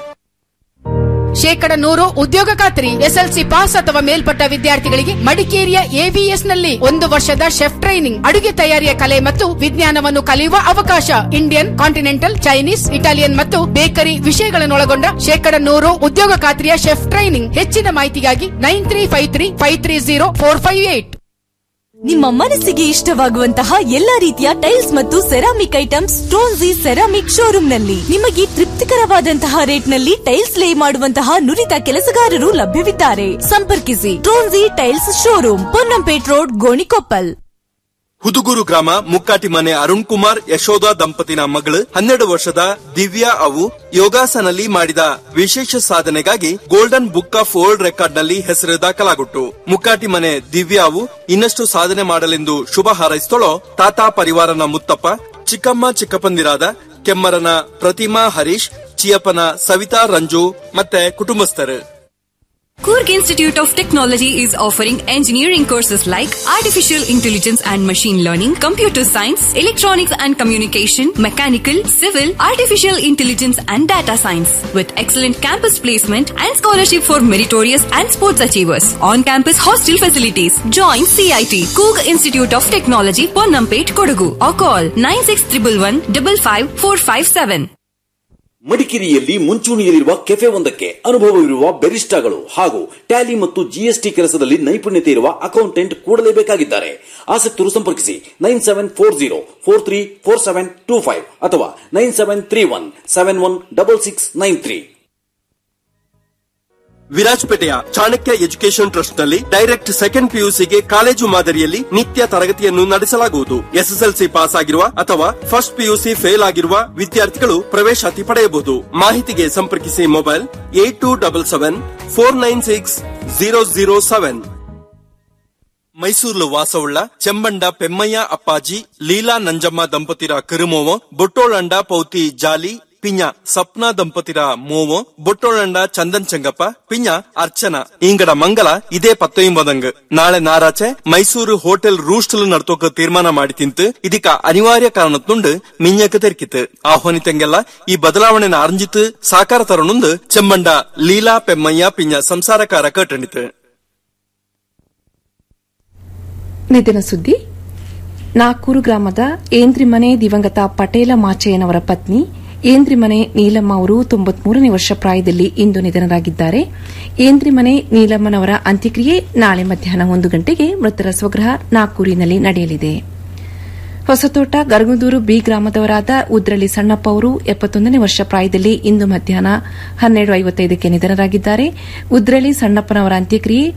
ಶೇಕಡ ನೂರು ಉದ್ಯೋಗ ಖಾತ್ರಿ ಎಸ್ಎಲ್ಸಿ ಪಾಸ್ ಅಥವಾ ಮೇಲ್ಪಟ್ಟ ವಿದ್ಯಾರ್ಥಿಗಳಿಗೆ ಮಡಿಕೇರಿಯ ಎವಿಎಸ್ ನಲ್ಲಿ ಒಂದು ವರ್ಷದ ಶೆಫ್ ಟ್ರೈನಿಂಗ್ ಅಡುಗೆ ತಯಾರಿಯ ಕಲೆ ಮತ್ತು ವಿಜ್ಞಾನವನ್ನು ಕಲಿಯುವ ಅವಕಾಶ ಇಂಡಿಯನ್ ಕಾಂಟಿನೆಂಟಲ್ ಚೈನೀಸ್ ಇಟಾಲಿಯನ್ ಮತ್ತು ಬೇಕರಿ ವಿಷಯಗಳನ್ನೊಳಗೊಂಡ ಶೇಕಡ ನೂರು ಉದ್ಯೋಗ ಖಾತ್ರಿಯ ಶೆಫ್ ಟ್ರೈನಿಂಗ್ ಹೆಚ್ಚಿನ ಮಾಹಿತಿಗಾಗಿ nine three five three five three zero four five eight ನಿಮ್ಮ ಮನಸ್ಸಿಗೆ ಇಷ್ಟವಾಗುವಂತಹ ಎಲ್ಲಾ ರೀತಿಯ ಟೈಲ್ಸ್ ಮತ್ತು ಸೆರಾಮಿಕ್ ಐಟಮ್ಸ್ ಸ್ಟೋನ್ಸಿ ಸೆರಾಮಿಕ್ ಶೋರೂಮ್ನಲ್ಲಿ ನಿಮಗೆ ತೃಪ್ತಿಕರವಾದಂತಹ ರೇಟ್ನಲ್ಲಿ ಟೈಲ್ಸ್ ಲೇ ಮಾಡುವಂತಹ ನುರಿತ ಕೆಲಸಗಾರರು ಲಭ್ಯವಿದ್ದಾರೆ ಸಂಪರ್ಕಿಸಿ ಟೋನ್ಸಿ tiles showroom Ponnampet road Gonikoppal Hudugur ಗ್ರಾಮ ಮುಕ್ಕಾಟಿ ಮನೆ ಅರುಣ್ ಕುಮಾರ್ ಯಶೋಧ ದಂಪತಿನ ಮಗಳು ಹನ್ನೆರಡು ವರ್ಷದ ದಿವ್ಯಾ ಅವು ಯೋಗಾಸನಲ್ಲಿ ಮಾಡಿದ ವಿಶೇಷ ಸಾಧನೆಗಾಗಿ golden book of world record ನಲ್ಲಿ ಹೆಸರು ದಾಖಲಾಗುಟ್ಟು ಮುಕ್ಕಾಟಿ ಮನೆ ದಿವ್ಯಾ ಅವು ಇನ್ನಷ್ಟು ಸಾಧನೆ ಮಾಡಲೆಂದು ಶುಭ ಹಾರೈಸ್ತಳೋ ತಾತಾ ಪರಿವಾರನ ಮುತ್ತಪ್ಪ ಚಿಕ್ಕಮ್ಮ ಚಿಕ್ಕಪ್ಪಂದಿರಾದ ಕೆಮ್ಮರನ ಪ್ರತಿಮಾ ಹರೀಶ್ ಚಿಯಪ್ಪನ ಸವಿತಾ ರಂಜು ಮತ್ತೆ ಕುಟುಂಬಸ್ಥರು Kurg Institute of Technology is offering engineering courses like Artificial Intelligence and Machine Learning, Computer Science, Electronics and Communication, Mechanical, Civil, Artificial Intelligence and Data Science with excellent campus placement and scholarship for meritorious and sports achievers. On-campus hostel facilities. Join CIT, Kurg Institute of Technology, Ponampet, Kodagu or call 96111 55457. ಮಡಿಕೇರಿಯಲ್ಲಿ ಮುಂಚೂಣಿಯಲ್ಲಿರುವ cafe ಒಂದಕ್ಕೆ ಅನುಭವವಿರುವ ಬೆರಿಸ್ಟಾಗಳು ಹಾಗೂ Tally ಮತ್ತು GST ಕೆಲಸದಲ್ಲಿ ನೈಪುಣ್ಯತೆ ಇರುವ accountant ಕೂಡಲೇಬೇಕಾಗಿದ್ದಾರೆ ಆಸಕ್ತರು ಸಂಪರ್ಕಿಸಿ nine seven four zero four three four seven two five ಅಥವಾ nine seven three one seven one double six nine three ವಿರಾಜಪೇಟೆಯ ಚಾಣಕ್ಯ ಎಜುಕೇಶನ್ ಟ್ರಸ್ಟ್ ನಲ್ಲಿ ಡೈರೆಕ್ಟ್ ಸೆಕೆಂಡ್ ಪಿಯುಸಿಗೆ ಕಾಲೇಜು ಮಾದರಿಯಲ್ಲಿ ನಿತ್ಯ ತರಗತಿಯನ್ನು ನಡೆಸಲಾಗುವುದು ಎಸ್ಎಸ್ಎಲ್ಸಿ ಪಾಸ್ ಆಗಿರುವ ಅಥವಾ ಫಸ್ಟ್ ಪಿಯುಸಿ ಫೇಲ್ ಆಗಿರುವ ವಿದ್ಯಾರ್ಥಿಗಳು ಪ್ರವೇಶಾತಿ ಪಡೆಯಬಹುದು ಮಾಹಿತಿಗೆ ಸಂಪರ್ಕಿಸಿ mobile eight two double seven four nine six zero zero seven Mysuru ವಾಸವುಳ್ಳ ಚೆಮ್ಮಂಡ ಪೆಮ್ಮಯ್ಯ ಅಪ್ಪಾಜಿ ಲೀಲಾ ನಂಜಮ್ಮ ದಂಪತಿರ ಕಿರುಮೋವ ಬೊಟ್ಟೋಳಂಡ ಪೌತಿ ಜಾಲಿ ಪಿಂಜ ಸಪ್ನಾ ದಂಪತಿರ ಮೋವೋ ಬೊಟ್ಟೋಳಂಡ ಚಂದನ್ ಚೆಂಗಪ್ಪ ಪಿಂಜ ಅರ್ಚನಾ ಇಂಗಡ ಮಂಗಲ ಇದೇ ಪತ್ತೊಂಬದಂಗ್ ನಾಳೆ ನಾರಾಚೆ ಮೈಸೂರು ಹೋಟೆಲ್ ರೂಸ್ಟಲ್ ನಡ್ತೋಕ ತೀರ್ಮಾನ ಮಾಡಿ ತಿಂತು ಇದಕ್ಕ ಅನಿವಾರ್ಯ ಕಾರಣತ್ತುಂಡು ಮಿಂಜಕ ತೆರ್ಕಿತ್ತು ಆಹ್ವಾನಿತಂಗೆಲ್ಲ ಈ ಬದಲಾವಣೆನ ಅರ್ಜಿತು ಸಾಕಾರ ತರನುಂದು ಚೆಮ್ಮಂಡ ಲೀಲಾ ಪೆಮ್ಮಯ್ಯ ಪಿಂಜ ಸಂಸಾರಕಾರ ಕಟ್ಟಣಿತು ನಿತಿನ ಸುದ್ದಿ ನಾಕೂರು ಗ್ರಾಮದ ಏಂದ್ರಿಮನೆ ದಿವಂಗತ ಪಟೇಲ ಮಾಚಯ್ಯನವರ ಪತ್ನಿ ಏಂದ್ರಿಮನೆ ನೀಲಮ್ಮ ಅವರು ತೊಂಬತ್ಮೂರನೇ ವರ್ಷ ಪ್ರಾಯದಲ್ಲಿ ಇಂದು ನಿಧನರಾಗಿದ್ದಾರೆ ಏಂದ್ರಿಮನೆ ನೀಲಮ್ಮನವರ ಅಂತ್ಯಕ್ರಿಯೆ ನಾಳೆ ಮಧ್ಯಾಹ್ನ ಒಂದು ಗಂಟೆಗೆ ಮೃತರ ಸ್ವಗ್ರಹ ನಾಗ್ಪುರಿನಲ್ಲಿ ನಡೆಯಲಿದೆ ಹೊಸತೋಟ ಗರಗುದೂರು ಬಿ ಗ್ರಾಮದವರಾದ ಉದ್ರಳ್ಳಿ ಸಣ್ಣಪ್ಪ ಅವರು ಎಪ್ಪತ್ತೊಂದನೇ ವರ್ಷ ಪ್ರಾಯದಲ್ಲಿ ಇಂದು ಮಧ್ಯಾಹ್ನ ಹನ್ನೆರಡು ಐವತ್ತೈದಕ್ಕೆ ನಿಧನರಾಗಿದ್ದಾರೆ ಉದ್ರಳ್ಳಿ ಸಣ್ಣಪ್ಪನವರ ಅಂತ್ಯಕ್ರಿಯೆ